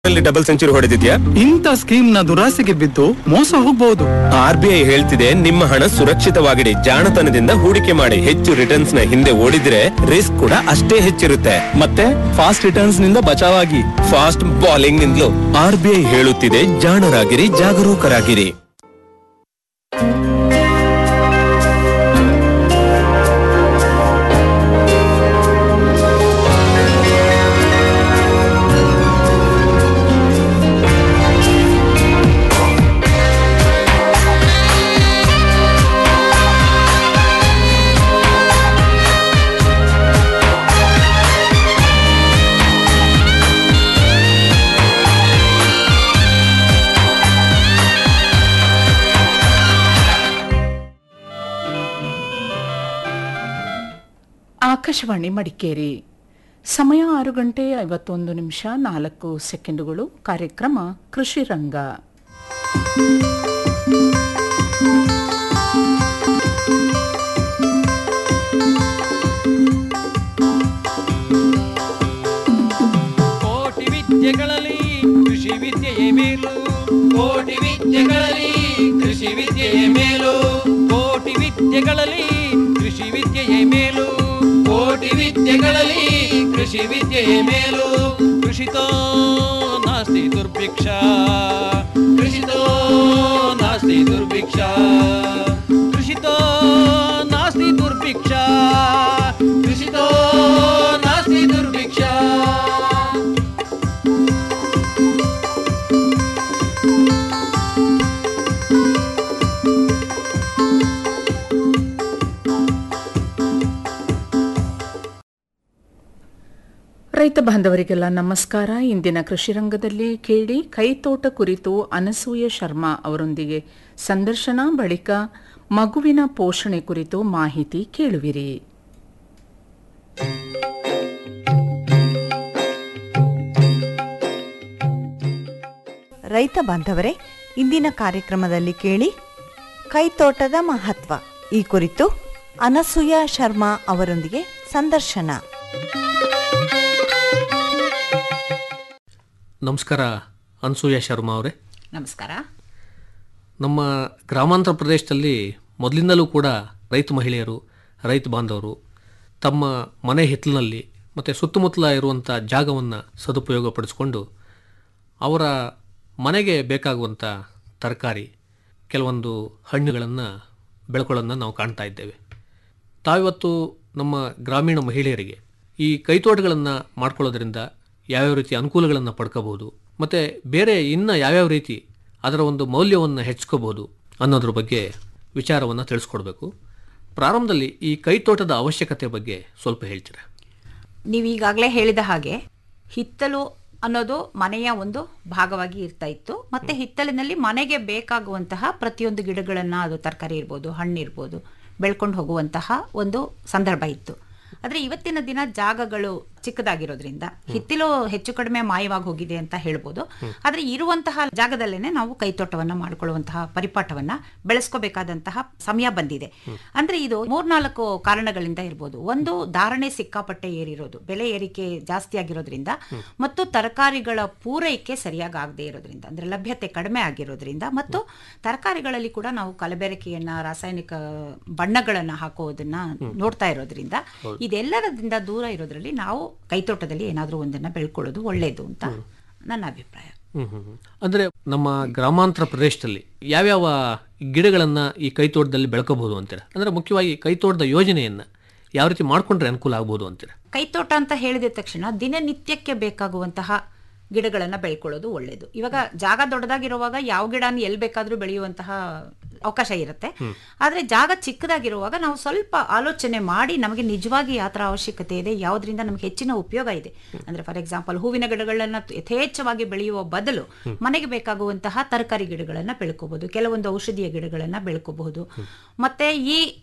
ಅಲ್ಲಿ double century ಹೊಡೆದಿದ್ಯಾ ಇಂಥ scheme ನ ದುರಾಸೆಗೆ ಬಿದ್ದು ಮೋಸ ಹೋಗ್ಬಹುದು ಆರ್ ಬಿ ಐ ಹೇಳ್ತಿದೆ ನಿಮ್ಮ ಹಣ ಸುರಕ್ಷಿತವಾಗಿಡಿ ಜಾಣತನದಿಂದ ಹೂಡಿಕೆ ಮಾಡಿ ಹೆಚ್ಚು ರಿಟರ್ನ್ಸ್ ನ ಹಿಂದೆ ಓಡಿದ್ರೆ ರಿಸ್ಕ್ ಕೂಡ ಅಷ್ಟೇ ಹೆಚ್ಚಿರುತ್ತೆ ಮತ್ತೆ ಫಾಸ್ಟ್ ರಿಟರ್ನ್ಸ್ ನಿಂದ ಬಚಾವಾಗಿ ಫಾಸ್ಟ್ ಬಾಲಿಂಗ್ ನಿಂದಲೂ ಆರ್ ಬಿ ಐ ಹೇಳುತ್ತಿದೆ ಜಾಣರಾಗಿರಿ ಜಾಗರೂಕರಾಗಿರಿ ಆಕಾಶವಾಣಿ ಮಡಿಕೇರಿ ಸಮಯ ಆರು ಗಂಟೆ ಐವತ್ತೊಂದು ನಿಮಿಷ ನಾಲ್ಕು ಸೆಕೆಂಡುಗಳು ಕಾರ್ಯಕ್ರಮ ಕೃಷಿ ರಂಗ ಕೋಟಿ ವಿದ್ಯೆಗಳಲ್ಲಿ ಕೃಷಿ ವಿದ್ಯೆಯೇ ಮೇಲು ಕೋಟಿ ವಿದ್ಯೆಗಳಲ್ಲಿ ಕೃಷಿ ವಿದ್ಯೆಯೇ ಮೇಲು ಕೋಟಿ ವಿದ್ಯೆಗಳಲ್ಲಿ ಕೃಷಿ ವಿದ್ಯೆಯೇ ಮೇಲು ಕೋಟಿ ವಿದ್ಯೆಗಳಲ್ಲಿ ಕೃಷಿ ವಿದ್ಯೆಯೇ ಮೇಲು ಕೃಷಿತೋ ನಾಸ್ತಿ ದುರ್ಭಿಕ್ಷ ಕೃಷಿತೋ ನಾಸ್ತಿ ದುರ್ಭಿಕ್ಷ ಕೃಷಿತೋ ನಾಸ್ತಿ ದುರ್ಭಿಕ್ಷ ಕೃಷಿತೋ ನಾಸ್ತಿ ದುರ್ಭಿಕ್ಷ ರೈತ ಬಾಂಧವರಿಗೆಲ್ಲ ನಮಸ್ಕಾರ ಇಂದಿನ ಕೃಷಿ ರಂಗದಲ್ಲಿ ಕೇಳಿ ಕೈತೋಟ ಕುರಿತು ಅನಸೂಯ ಶರ್ಮಾ ಅವರೊಂದಿಗೆ ಸಂದರ್ಶನ ಬಳಿಕ ಮಗುವಿನ ಪೋಷಣೆ ಕುರಿತು ಮಾಹಿತಿ ಕೇಳುವಿರಿ ರೈತ ಬಾಂಧವರೇ ಇಂದಿನ ಕಾರ್ಯಕ್ರಮದಲ್ಲಿ ಕೇಳಿ ಕೈತೋಟದ ಮಹತ್ವ ಈ ಕುರಿತು ಅನಸೂಯ ಶರ್ಮಾ ಅವರೊಂದಿಗೆ ಸಂದರ್ಶನ ನಮಸ್ಕಾರ ಅನ್ಸೂಯ ಶರ್ಮಾ ಅವರೇ ನಮಸ್ಕಾರ ನಮ್ಮ ಗ್ರಾಮಾಂತರ ಪ್ರದೇಶದಲ್ಲಿ ಮೊದಲಿಂದಲೂ ಕೂಡ ರೈತ ಮಹಿಳೆಯರು ರೈತ ಬಾಂಧವರು ತಮ್ಮ ಮನೆ ಹಿತ್ತಲಿನಲ್ಲಿ ಮತ್ತು ಸುತ್ತಮುತ್ತಲ ಇರುವಂಥ ಜಾಗವನ್ನು ಸದುಪಯೋಗಪಡಿಸಿಕೊಂಡು ಅವರ ಮನೆಗೆ ಬೇಕಾಗುವಂಥ ತರಕಾರಿ ಕೆಲವೊಂದು ಹಣ್ಣುಗಳನ್ನು ಬೆಳ್ಕೊಳ್ಳೋದನ್ನ ನಾವು ಕಾಣ್ತಾ ಇದ್ದೇವೆ ತಾವಿವತ್ತು ನಮ್ಮ ಗ್ರಾಮೀಣ ಮಹಿಳೆಯರಿಗೆ ಈ ಕೈತೋಟಗಳನ್ನು ಮಾಡ್ಕೊಳ್ಳೋದ್ರಿಂದ ಯಾವ್ಯಾವ ರೀತಿ ಅನುಕೂಲಗಳನ್ನು ಪಡ್ಕೋಬಹುದು ಮತ್ತು ಬೇರೆ ಇನ್ನು ಯಾವ್ಯಾವ ರೀತಿ ಅದರ ಒಂದು ಮೌಲ್ಯವನ್ನು ಹೆಚ್ಚಿಕೋಬಹುದು ಅನ್ನೋದ್ರ ಬಗ್ಗೆ ವಿಚಾರವನ್ನು ತಿಳಿಸ್ಕೊಡ್ಬೇಕು ಪ್ರಾರಂಭದಲ್ಲಿ ಈ ಕೈತೋಟದ ಅವಶ್ಯಕತೆ ಬಗ್ಗೆ ಸ್ವಲ್ಪ ಹೇಳ್ತೀರಾ ನೀವು ಈಗಾಗಲೇ ಹೇಳಿದ ಹಾಗೆ ಹಿತ್ತಲು ಅನ್ನೋದು ಮನೆಯ ಒಂದು ಭಾಗವಾಗಿ ಇರ್ತಾ ಇತ್ತು ಮತ್ತೆ ಹಿತ್ತಲಿನಲ್ಲಿ ಮನೆಗೆ ಬೇಕಾಗುವಂತಹ ಪ್ರತಿಯೊಂದು ಗಿಡಗಳನ್ನ ಅದು ತರಕಾರಿ ಇರ್ಬೋದು ಹಣ್ಣು ಇರ್ಬೋದು ಬೆಳ್ಕೊಂಡು ಹೋಗುವಂತಹ ಒಂದು ಸಂದರ್ಭ ಇತ್ತು ಆದರೆ ಇವತ್ತಿನ ದಿನ ಜಾಗಗಳು ಚಿಕ್ಕದಾಗಿರೋದ್ರಿಂದ ಹಿತ್ತಿಲು ಹೆಚ್ಚು ಕಡಿಮೆ ಮಾಯವಾಗಿ ಹೋಗಿದೆ ಅಂತ ಹೇಳ್ಬೋದು ಆದರೆ ಇರುವಂತಹ ಜಾಗದಲ್ಲೇನೆ ನಾವು ಕೈತೋಟವನ್ನ ಮಾಡ್ಕೊಳ್ಳುವಂತಹ ಪರಿಪಾಠವನ್ನ ಬೆಳೆಸ್ಕೋಬೇಕಾದಂತಹ ಸಮಯ ಬಂದಿದೆ ಅಂದ್ರೆ ಇದು ಮೂರ್ನಾಲ್ಕು ಕಾರಣಗಳಿಂದ ಇರ್ಬೋದು ಒಂದು ಧಾರಣೆ ಸಿಕ್ಕಾಪಟ್ಟೆ ಏರಿರೋದು ಬೆಲೆ ಏರಿಕೆ ಜಾಸ್ತಿ ಆಗಿರೋದ್ರಿಂದ ಮತ್ತು ತರಕಾರಿಗಳ ಪೂರೈಕೆ ಸರಿಯಾಗಿ ಆಗದೆ ಇರೋದ್ರಿಂದ ಅಂದ್ರೆ ಲಭ್ಯತೆ ಕಡಿಮೆ ಆಗಿರೋದ್ರಿಂದ ಮತ್ತು ತರಕಾರಿಗಳಲ್ಲಿ ಕೂಡ ನಾವು ಕಲಬೆರಕೆಯನ್ನ ರಾಸಾಯನಿಕ ಬಣ್ಣಗಳನ್ನ ಹಾಕೋದನ್ನ ನೋಡ್ತಾ ಇರೋದ್ರಿಂದ ಇದೆಲ್ಲದರಿಂದ ದೂರ ಇರೋದ್ರಲ್ಲಿ ನಾವು ಕೈತೋಟದಲ್ಲಿ ಏನಾದರೂ ಒಂದನ್ನ ಬೆಳ್ಕೊಳ್ಳೋದು ಒಳ್ಳೆಯದು ಅಂತ ನನ್ನ ಅಭಿಪ್ರಾಯ ಹ್ಮ್ ಹ್ಮ್ ಹ್ಮ್. ಅಂದ್ರೆ ನಮ್ಮ ಗ್ರಾಮಾಂತರ ಪ್ರದೇಶದಲ್ಲಿ ಯಾವ್ಯಾವ ಗಿಡಗಳನ್ನು ಈ ಕೈತೋಟದಲ್ಲಿ ಬೆಳ್ಕೋಬಹುದು ಅಂತೀರಾ ಅಂದ್ರೆ ಮುಖ್ಯವಾಗಿ ಕೈತೋಟದ ಯೋಜನೆಯನ್ನು ಯಾವ ರೀತಿ ಮಾಡ್ಕೊಂಡ್ರೆ ಅನುಕೂಲ ಆಗ್ಬೋದು ಅಂತೀರಾ ಕೈತೋಟ ಅಂತ ಹೇಳಿದ ತಕ್ಷಣ ದಿನನಿತ್ಯಕ್ಕೆ ಬೇಕಾಗುವಂತಹ ಗಿಡಗಳನ್ನ ಬೆಳ್ಕೊಳ್ಳೋದು ಒಳ್ಳೇದು ಇವಾಗ ಜಾಗ ದೊಡ್ಡದಾಗಿರುವಾಗ ಯಾವ ಗಿಡನ ಎಲ್ಲಿ ಬೇಕಾದ್ರೂ ಬೆಳೆಯುವಂತಹ ಅವಕಾಶ ಇರುತ್ತೆ ಆದ್ರೆ ಜಾಗ ಚಿಕ್ಕದಾಗಿರುವಾಗ ನಾವು ಸ್ವಲ್ಪ ಆಲೋಚನೆ ಮಾಡಿ ನಮಗೆ ನಿಜವಾಗಿ ಯಾವ ಥರ ಅವಶ್ಯಕತೆ ಇದೆ ಯಾವುದರಿಂದ ನಮ್ಗೆ ಹೆಚ್ಚಿನ ಉಪಯೋಗ ಇದೆ ಅಂದ್ರೆ ಫಾರ್ ಎಕ್ಸಾಂಪಲ್ ಹೂವಿನ ಗಿಡಗಳನ್ನ ಯಥೇಚ್ಛವಾಗಿ ಬೆಳೆಯುವ ಬದಲು ಮನೆಗೆ ಬೇಕಾಗುವಂತಹ ತರಕಾರಿ ಗಿಡಗಳನ್ನ ಬೆಳ್ಕೋಬಹುದು ಕೆಲವೊಂದು ಔಷಧೀಯ ಗಿಡಗಳನ್ನ ಬೆಳ್ಕೋಬಹುದು ಮತ್ತೆ ಈ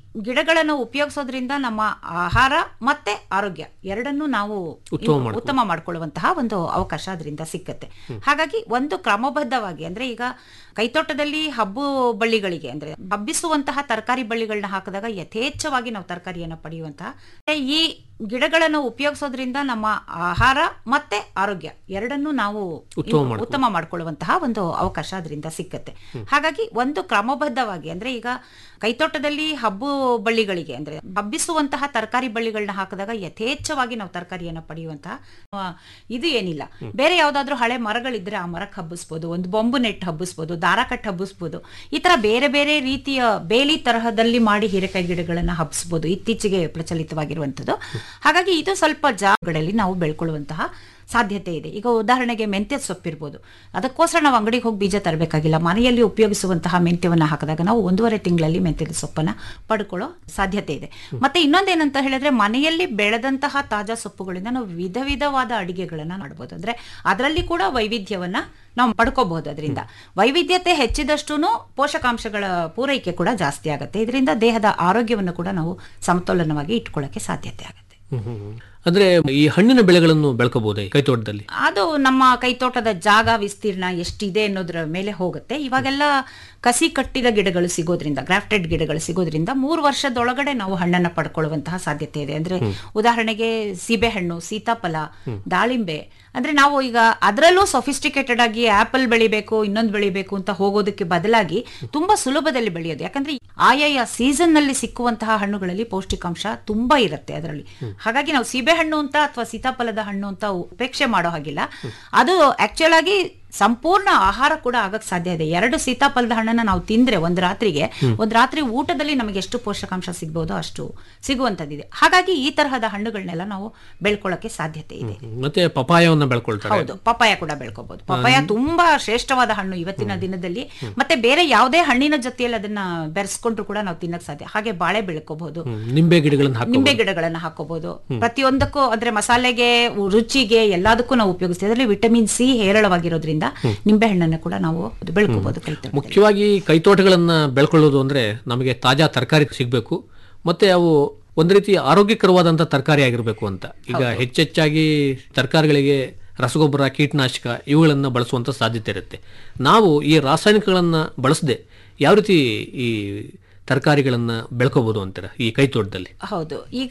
ಗಿಡಗಳನ್ನು ಉಪಯೋಗಿಸೋದ್ರಿಂದ ನಮ್ಮ ಆಹಾರ ಮತ್ತೆ ಆರೋಗ್ಯ ಎರಡನ್ನೂ ನಾವು ಉತ್ತಮ ಇನ್ನು ಉತ್ತಮ ಮಾಡ್ಕೊಳ್ಳುವಂತಹ ಒಂದು ಅವಕಾಶ ಅದರಿಂದ ಸಿಕ್ಕತ್ತೆ ಹಾಗಾಗಿ ಒಂದು ಕ್ರಮಬದ್ಧವಾಗಿ ಅಂದ್ರೆ ಈಗ ಕೈತೋಟದಲ್ಲಿ ಹಬ್ಬು ಬಳ್ಳಿಗಳಿಗೆ ಅಂದ್ರೆ ಹಬ್ಬಿಸುವಂತಹ ತರಕಾರಿ ಬಳ್ಳಿಗಳನ್ನ ಹಾಕಿದಾಗ ಯಥೇಚ್ಛವಾಗಿ ನಾವು ತರಕಾರಿಯನ್ನ ಪಡೆಯುವಂತಹ ಈ ಗಿಡಗಳನ್ನು ಉಪಯೋಗಿಸೋದ್ರಿಂದ ನಮ್ಮ ಆಹಾರ ಮತ್ತೆ ಆರೋಗ್ಯ ಎರಡನ್ನೂ ನಾವು ಉತ್ತಮ ಇನ್ನು ಉತ್ತಮ ಮಾಡ್ಕೊಳ್ಳುವಂತಹ ಒಂದು ಅವಕಾಶ ಅದರಿಂದ ಸಿಕ್ಕತ್ತೆ ಹಾಗಾಗಿ ಒಂದು ಕ್ರಮಬದ್ಧವಾಗಿ ಅಂದ್ರೆ ಈಗ ಕೈತೋಟದಲ್ಲಿ ಹಬ್ಬು ಬಳ್ಳಿಗಳಿಗೆ ಅಂದ್ರೆ ಹಬ್ಬಿಸುವಂತಹ ತರಕಾರಿ ಬಳ್ಳಿಗಳನ್ನ ಹಾಕಿದಾಗ ಯಥೇಚ್ಛವಾಗಿ ನಾವು ತರಕಾರಿಯನ್ನ ಪಡೆಯುವಂತಹ ಆ, ಇದು ಏನಿಲ್ಲ ಬೇರೆ ಯಾವ್ದಾದ್ರು ಹಳೆ ಮರಗಳಿದ್ರೆ ಆ ಮರಕ್ಕೆ ಹಬ್ಬಿಸ್ಬೋದು ಒಂದು ಬೊಂಬು ನೆಟ್ ಹಬ್ಬಿಸ್ಬೋದು ದಾರ ಕಟ್ ಹಬ್ಬಿಸ್ಬೋದು ಈ ತರ ಬೇರೆ ಬೇರೆ ರೀತಿಯ ಬೇಲಿ ತರಹದಲ್ಲಿ ಮಾಡಿ ಹೀರೆಕಾಯಿ ಗಿಡಗಳನ್ನ ಹಬ್ಬಿಸ್ಬೋದು ಇತ್ತೀಚೆಗೆ ಪ್ರಚಲಿತವಾಗಿರುವಂಥದ್ದು ಹಾಗಾಗಿ ಇದು ಸ್ವಲ್ಪ ಜಾಗಗಳಲ್ಲಿ ನಾವು ಬೆಳ್ಕೊಳ್ಳುವಂತಹ ಸಾಧ್ಯತೆ ಇದೆ ಈಗ ಉದಾಹರಣೆಗೆ ಮೆಂತ್ಯ ಸೊಪ್ಪಿರ್ಬೋದು ಅದಕ್ಕೋಸ್ಕರ ನಾವು ಅಂಗಡಿಗೆ ಹೋಗಿ ಬೀಜ ತರಬೇಕಾಗಿಲ್ಲ ಮನೆಯಲ್ಲಿ ಉಪಯೋಗಿಸುವಂತಹ ಮೆಂತ್ಯವನ್ನು ಹಾಕಿದಾಗ ನಾವು ಒಂದೂವರೆ ತಿಂಗಳಲ್ಲಿ ಮೆಂತ್ಯದ ಸೊಪ್ಪನ್ನ ಪಡ್ಕೊಳ್ಳೋ ಸಾಧ್ಯತೆ ಇದೆ ಮತ್ತೆ ಇನ್ನೊಂದೇನಂತ ಹೇಳಿದ್ರೆ ಮನೆಯಲ್ಲಿ ಬೆಳೆದಂತಹ ತಾಜಾ ಸೊಪ್ಪುಗಳಿಂದ ನಾವು ವಿಧ ವಿಧವಾದ ಅಡಿಗೆಗಳನ್ನ ಮಾಡ್ಬೋದು ಅಂದ್ರೆ ಅದರಲ್ಲಿ ಕೂಡ ವೈವಿಧ್ಯವನ್ನ ನಾವು ಪಡ್ಕೋಬಹುದು ಅದರಿಂದ ವೈವಿಧ್ಯತೆ ಹೆಚ್ಚಿದಷ್ಟು ಪೋಷಕಾಂಶಗಳ ಪೂರೈಕೆ ಕೂಡ ಜಾಸ್ತಿ ಆಗುತ್ತೆ ಇದರಿಂದ ದೇಹದ ಆರೋಗ್ಯವನ್ನು ಕೂಡ ನಾವು ಸಮತೋಲನವಾಗಿ ಇಟ್ಕೊಳ್ಳೋಕೆ ಸಾಧ್ಯತೆ ಆಗುತ್ತೆ ಹ್ಮ್, ಹ್ಮ್, ಹ್ಮ್. ಅಂದ್ರೆ ಈ ಹಣ್ಣಿನ ಬೆಳೆಗಳನ್ನು ಬೆಳ್ಕೋಬಹುದೇ ಕೈತೋಟದಲ್ಲಿ ಅದು ನಮ್ಮ ಕೈತೋಟದ ಜಾಗ ವಿಸ್ತೀರ್ಣ ಎಷ್ಟಿದೆ ಅನ್ನೋದ್ರ ಮೇಲೆ ಹೋಗುತ್ತೆ ಇವಾಗೆಲ್ಲ ಕಸಿ ಕಟ್ಟಿದ ಗಿಡಗಳು ಸಿಗೋದ್ರಿಂದ ಗ್ರಾಫ್ಟೆಡ್ ಗಿಡಗಳು ಸಿಗೋದ್ರಿಂದ ಮೂರು ವರ್ಷದೊಳಗಡೆ ನಾವು ಹಣ್ಣನ್ನ ಪಡ್ಕೊಳ್ಳುವಂತಹ ಸಾಧ್ಯತೆ ಇದೆ ಅಂದ್ರೆ ಉದಾಹರಣೆಗೆ ಸೀಬೆಹಣ್ಣು ಸೀತಾಫಲ ದಾಳಿಂಬೆ ಅಂದ್ರೆ ನಾವು ಈಗ ಅದರಲ್ಲೂ ಸೊಫಿಸ್ಟಿಕೇಟೆಡ್ ಆಗಿ ಆಪಲ್ ಬೆಳಿಬೇಕು ಇನ್ನೊಂದು ಬೆಳಿಬೇಕು ಅಂತ ಹೋಗೋದಕ್ಕೆ ಬದಲಾಗಿ ತುಂಬಾ ಸುಲಭದಲ್ಲಿ ಬೆಳೆಯೋದು ಯಾಕಂದ್ರೆ ಆಯಾಯ ಸೀಸನ್ ನಲ್ಲಿ ಸಿಕ್ಕುವಂತಹ ಹಣ್ಣುಗಳಲ್ಲಿ ಪೌಷ್ಟಿಕಾಂಶ ತುಂಬಾ ಇರುತ್ತೆ ಅದರಲ್ಲಿ ಹಾಗಾಗಿ ನಾವು ಸೀಬೆ ಹಣ್ಣು ಅಂತ ಅಥವಾ ಸೀತಾಫಲದ ಹಣ್ಣು ಅಂತ ಉಪೇಕ್ಷೆ ಮಾಡೋ ಹಾಗಿಲ್ಲ ಅದು ಆಕ್ಚುಲ್ ಆಗಿ ಸಂಪೂರ್ಣ ಆಹಾರ ಕೂಡ ಆಗಕ್ ಸಾಧ್ಯ ಇದೆ ಎರಡು ಸೀತಾಫಲದ ಹಣ್ಣನ್ನ ನಾವು ತಿಂದ್ರೆ ಒಂದ್ ರಾತ್ರಿಗೆ ಒಂದ್ ರಾತ್ರಿ ಊಟದಲ್ಲಿ ನಮಗೆ ಎಷ್ಟು ಪೋಷಕಾಂಶ ಸಿಗ್ಬೋದೋ ಅಷ್ಟು ಸಿಗುವಂತದ್ದಿದೆ ಹಾಗಾಗಿ ಈ ತರಹದ ಹಣ್ಣುಗಳನ್ನೆಲ್ಲ ನಾವು ಬೆಳ್ಕೊಳ್ಳೋಕೆ ಸಾಧ್ಯತೆ ಇದೆ ಹ್ಮ್. ಮತ್ತೆ ಪಪಾಯವನ್ನ ಬೆಳ್ಕೊಳ್ತಾರೆ ಹೌದು ಪಪಾಯ ಕೂಡ ಬೆಳ್ಕೋಬಹುದು ಪಪಾಯ ತುಂಬಾ ಶ್ರೇಷ್ಠವಾದ ಹಣ್ಣು ಇವತ್ತಿನ ದಿನದಲ್ಲಿ ಮತ್ತೆ ಬೇರೆ ಯಾವುದೇ ಹಣ್ಣಿನ ಜೊತೆಯಲ್ಲಿ ಅದನ್ನ ಬೆರೆಸ್ಕೊಂಡ್ರು ಕೂಡ ನಾವು ತಿನ್ನಕ್ ಸಾಧ್ಯ ಹಾಗೆ ಬಾಳೆ ಬೆಳ್ಕೋಬಹುದು ಹ್ಮ್. ನಿಂಬೆ ಗಿಡಗಳನ್ನು ಹಾಕಿ ನಿಂಬೆ ಗಿಡಗಳನ್ನ ಹಾಕೋಬಹುದು ಪ್ರತಿಯೊಂದಕ್ಕೂ ಅಂದ್ರೆ ಮಸಾಲೆಗೆ ರುಚಿಗೆ ಎಲ್ಲದಕ್ಕೂ ನಾವು ಉಪಯೋಗಿಸ್ತೀವಿ ಅದರಲ್ಲಿ ವಿಟಮಿನ್ ಸಿ ಹೇರಳವಾಗಿರೋದ್ರಿಂದ ನಿಂಬೆ ಹಣ್ಣನ್ನು ಕೂಡ ನಾವು ಬೆಳ್ಕೋಬಹುದು ಕೈತೋಟದಲ್ಲಿ. ಮುಖ್ಯವಾಗಿ ಕೈತೋಟಗಳನ್ನ ಬೆಳ್ಕೊಳ್ಳೋದು ಅಂದ್ರೆ ನಮಗೆ ತಾಜಾ ತರಕಾರಿ ಸಿಗಬೇಕು ಮತ್ತೆ ಅವು ಒಂದು ರೀತಿ ಆರೋಗ್ಯಕರವಾದಂಥ ತರಕಾರಿ ಆಗಿರಬೇಕು ಅಂತ ಈಗ ಹೆಚ್ಚೆಚ್ಚಾಗಿ ತರಕಾರಿಗಳಿಗೆ ರಸಗೊಬ್ಬರ ಕೀಟನಾಶಕ ಇವುಗಳನ್ನು ಬಳಸುವಂಥ ಸಾಧ್ಯತೆ ಇರುತ್ತೆ ನಾವು ಈ ರಾಸಾಯನಿಕಗಳನ್ನು ಬಳಸದೆ ಯಾವ ರೀತಿ ಈ ತರಕಾರಿಗಳನ್ನು ಬೆಳ್ಕೋಬಹುದು ಅಂತೀರ ಈ ಕೈತೋಟದಲ್ಲಿ ಹೌದು ಈಗ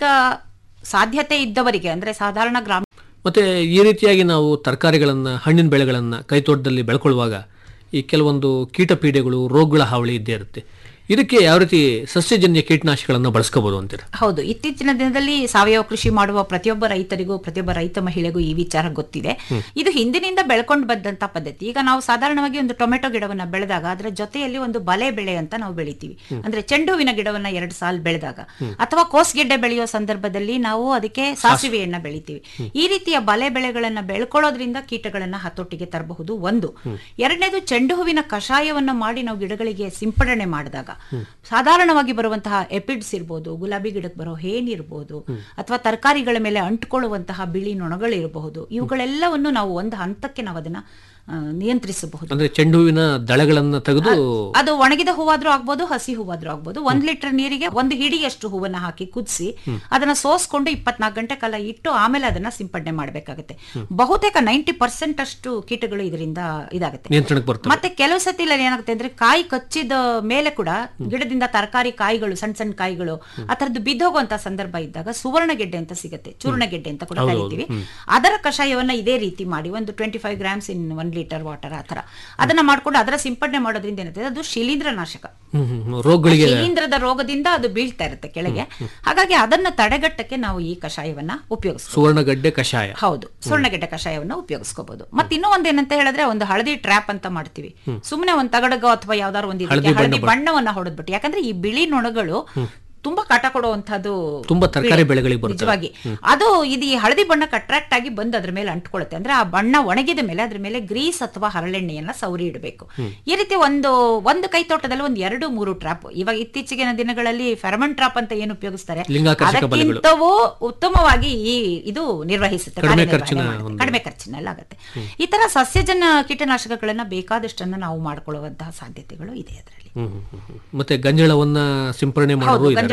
ಸಾಧ್ಯತೆ ಇದ್ದವರಿಗೆ ಅಂದ್ರೆ ಸಾಧಾರಣ ಗ್ರಾಮ ಮತ್ತೆ ಈ ರೀತಿಯಾಗಿ ನಾವು ತರಕಾರಿಗಳನ್ನು ಹಣ್ಣಿನ ಬೆಳೆಗಳನ್ನು ಕೈತೋಟದಲ್ಲಿ ಬೆಳ್ಕೊಳ್ಳುವಾಗ ಈ ಕೆಲವೊಂದು ಕೀಟಪೀಡೆಗಳು ರೋಗಗಳ ಹಾವಳಿ ಇದ್ದೇ ಇರುತ್ತೆ ಇದಕ್ಕೆ ಯಾವ ರೀತಿ ಸಸ್ಯಜನ್ಯ ಕೀಟನಾಶಕಗಳನ್ನು ಬಳಸ್ಕೋಬಹುದು ಅಂತೀರ ಹೌದು ಇತ್ತೀಚಿನ ದಿನದಲ್ಲಿ ಸಾವಯವ ಕೃಷಿ ಮಾಡುವ ಪ್ರತಿಯೊಬ್ಬ ರೈತರಿಗೂ ಪ್ರತಿಯೊಬ್ಬ ರೈತ ಮಹಿಳೆಗೂ ಈ ವಿಚಾರ ಗೊತ್ತಿದೆ ಇದು ಹಿಂದಿನಿಂದ ಬೆಳ್ಕೊಂಡು ಬಂದಂತ ಪದ್ಧತಿ ಈಗ ನಾವು ಸಾಧಾರಣವಾಗಿ ಒಂದು ಟೊಮೆಟೊ ಗಿಡವನ್ನ ಬೆಳೆದಾಗ ಅದರ ಜೊತೆಯಲ್ಲಿ ಒಂದು ಬಲೆ ಬೆಳೆ ಅಂತ ನಾವು ಬೆಳಿತೀವಿ ಅಂದ್ರೆ ಚೆಂಡು ಹೂವಿನ ಗಿಡವನ್ನ ಎರಡು ಸಾಲು ಬೆಳೆದಾಗ ಅಥವಾ ಕೋಸ್ಗೆಡ್ಡೆ ಬೆಳೆಯೋ ಸಂದರ್ಭದಲ್ಲಿ ನಾವು ಅದಕ್ಕೆ ಸಾಸಿವೆಯನ್ನ ಬೆಳಿತೀವಿ ಈ ರೀತಿಯ ಬಲೆ ಬೆಳೆಗಳನ್ನ ಬೆಳ್ಕೊಳ್ಳೋದ್ರಿಂದ ಕೀಟಗಳನ್ನ ಹತೋಟಿಗೆ ತರಬಹುದು ಒಂದು ಎರಡನೇದು ಚೆಂಡು ಹೂವಿನ ಕಷಾಯವನ್ನ ಮಾಡಿ ನಾವು ಗಿಡಗಳಿಗೆ ಸಿಂಪಡಣೆ ಮಾಡಿದಾಗ ಸಾಧಾರಣವಾಗಿ ಬರುವಂತಹ ಎಪಿಡ್ಸ್ ಇರ್ಬೋದು ಗುಲಾಬಿ ಗಿಡಕ್ಕೆ ಬರೋ ಹೇನ್ ಇರ್ಬೋದು ಅಥವಾ ತರಕಾರಿಗಳ ಮೇಲೆ ಅಂಟ್ಕೊಳ್ಳುವಂತಹ ಬಿಳಿ ನೊಣಗಳಿರಬಹುದು ಇವುಗಳೆಲ್ಲವನ್ನು ನಾವು ಒಂದು ಹಂತಕ್ಕೆ ನಾವು ಅದನ್ನ ಆ, ನಿಯಂತ್ರಿಸಬಹುದು ಅಂದ್ರೆ ಚೆಂಡು ಹೂವಿನ ದಳಗಳನ್ನು ತೆಗೆದು ಅದು ಒಣಗಿದ ಹೂವಾದ್ರೂ ಆಗ್ಬೋದು ಹಸಿ ಹೂವಾದ್ರೂ ಆಗ್ಬೋದು ಒಂದ್ ಲೀಟರ್ ನೀರಿಗೆ ಒಂದು ಹಿಡಿಯಷ್ಟು ಹೂವನ್ನ ಹಾಕಿ ಕುದಿಸಿ ಅದನ್ನ ಸೋಸ್ಕೊಂಡು ಇಪ್ಪತ್ನಾಲ್ಕು ಗಂಟೆ ಕಾಲ ಇಟ್ಟು ಆಮೇಲೆ ಅದನ್ನ ಸಿಂಪಡಣೆ ಮಾಡಬೇಕಾಗುತ್ತೆ ಬಹುತೇಕ ನೈಂಟಿ ಪರ್ಸೆಂಟ್ ಅಷ್ಟು ಕೀಟಗಳು ಇದರಿಂದ ಇದಾಗುತ್ತೆ ನಿಯಂತ್ರಣಕ್ಕೆ ಬರ್ತವೆ ಮತ್ತೆ ಕೆಲವು ಸತಿ ಇಲ್ಲಿ ಏನಾಗುತ್ತೆ ಅಂದ್ರೆ ಕಾಯಿ ಕಚ್ಚಿದ ಮೇಲೆ ಕೂಡ ಗಿಡದಿಂದ ತರಕಾರಿ ಕಾಯಿಗಳು ಸಣ್ಣ ಸಣ್ಣ ಕಾಯಿಗಳು ಆ ತರದ್ದು ಬಿದ್ದೋಗುವಂತ ಸಂದರ್ಭ ಇದ್ದಾಗ ಸುವರ್ಣ ಗೆಡ್ಡೆ ಅಂತ ಸಿಗುತ್ತೆ ಚೂರ್ಣ ಗೆಡ್ಡೆ ಅಂತ ಕೂಡ ಕರಿತೀವಿ ಅದರ ಕಷಾಯವನ್ನ ಇದೇ ರೀತಿ ಮಾಡಿ ಒಂದು twenty five grams in one litre water ಆ ತರ ಅದನ್ನ ಮಾಡ್ಕೊಂಡು ಅದರ ಸಿಂಪಡಣೆ ಮಾಡೋದ್ರಿಂದ ಏನಾಗ್ತದೆ ಅದು ಶಿಲೀಂಧ್ರ ನಾಶಕ ಹ್ಮ್, ಹ್ಮ್, ಹ್ಮ್. ರೋಗಗಳಿಗೆ ಶಿಲೀಂಧ್ರದ ರೋಗದಿಂದ ಅದು ಬೀಳ್ತಾ ಇರುತ್ತೆ ಕೆಳಗೆ ಹಾಗಾಗಿ ಅದನ್ನ ತಡೆಗಟ್ಟಕ್ಕೆ ನಾವು ಈ ಕಷಾಯವನ್ನ ಉಪಯೋಗಿಸ್ತೀವಿ ಸುವರ್ಣಗಡ್ಡೆ ಕಷಾಯ ಹೌದು ಸುಣ್ಣಗೆಡ್ಡೆ ಕಷಾಯವನ್ನ ಉಪಯೋಗಿಸ್ಕೋಬಹುದು ಮತ್ತೆ ಇನ್ನೂ ಒಂದ್ ಏನಂತ ಹೇಳಿದ್ರೆ ಒಂದು ಹಳದಿ ಟ್ರ್ಯಾಪ್ ಅಂತ ಮಾಡ್ತೀವಿ ಸುಮ್ಮನೆ ಒಂದ್ ತಗಡಗೋ ಅಥವಾ ಯಾವ್ದಾದ್ರು ಒಂದು ಇದಕ್ಕೆ ಹಳದಿ ಬಣ್ಣವನ್ನ ಹೊಡೆದ್ಬಿಟ್ಟು ಯಾಕಂದ್ರೆ ಈ ಬಿಳಿ ನೊಣಗಳು ತುಂಬಾ ಕಾಟ ಕೊಡುವಂತದ್ದು ತುಂಬಾ ತರಕಾರಿ ಬೆಳೆಗಳಿಗೆ ಬರ್ತವೆ ನಿಜವಾಗಿ ಅದು ಇದು ಈ ಹಳದಿ ಬಣ್ಣಕ್ಕೆ ಅಟ್ರಾಕ್ಟ್ ಆಗಿ ಬಂದು ಅದ್ರ ಮೇಲೆ ಅಂಟ್ಕೊಳ್ಳುತ್ತೆ ಅಂದ್ರೆ ಆ ಬಣ್ಣ ಒಣಗಿದ ಮೇಲೆ ಅದ್ರ ಮೇಲೆ ಗ್ರೀಸ್ ಅಥವಾ ಹರಳೆಣ್ಣೆಯನ್ನ ಸೌರಿ ಇಡಬೇಕು ಈ ರೀತಿ ಒಂದು ಒಂದು ಕೈ ತೋಟದಲ್ಲಿ ಒಂದು ಎರಡು ಮೂರು ಟ್ರಾಪ್ ಇವಾಗ ಇತ್ತೀಚೆಗಿನ ದಿನಗಳಲ್ಲಿ ಫೆರಮನ್ ಟ್ರಾಪ್ ಅಂತ ಏನು ಉಪಯೋಗಿಸ್ತಾರೆ ಲಿಂಗಾಕರ್ಷಕ ಬಲೆಗಳು. ಅದಕ್ಕಿಂತವೂ ಉತ್ತಮವಾಗಿ ಈ ಇದು ನಿರ್ವಹಿಸುತ್ತೆ ಕಡಿಮೆ ಕಾರ್ಯನಿರ್ವಹಣೆ ಖರ್ಚಿನ ಮಾಡುತ್ತೆ. ಒಂದು- ಕಡಿಮೆ ಖರ್ಚಿನಲ್ಲಿ ಆಗುತ್ತೆ ಈ ತರ ಸಸ್ಯಜನ್ಯ ಕೀಟನಾಶಕಗಳನ್ನ ಬೇಕಾದಷ್ಟನ್ನ ನಾವು ಮಾಡ್ಕೊಳ್ಳುವಂತಹ ಸಾಧ್ಯತೆಗಳು ಇದೆ ಅದರಲ್ಲಿ ಹ್ಮ್, ಹ್ಮ್, ಹ್ಮ್, ಹ್ಮ್. ಮತ್ತೆ ಗಂಜಳವನ್ನ ಸಿಂಪರಣೆ ಮಾಡೋರು ಹೌದು ಇದ್ದಾರೆ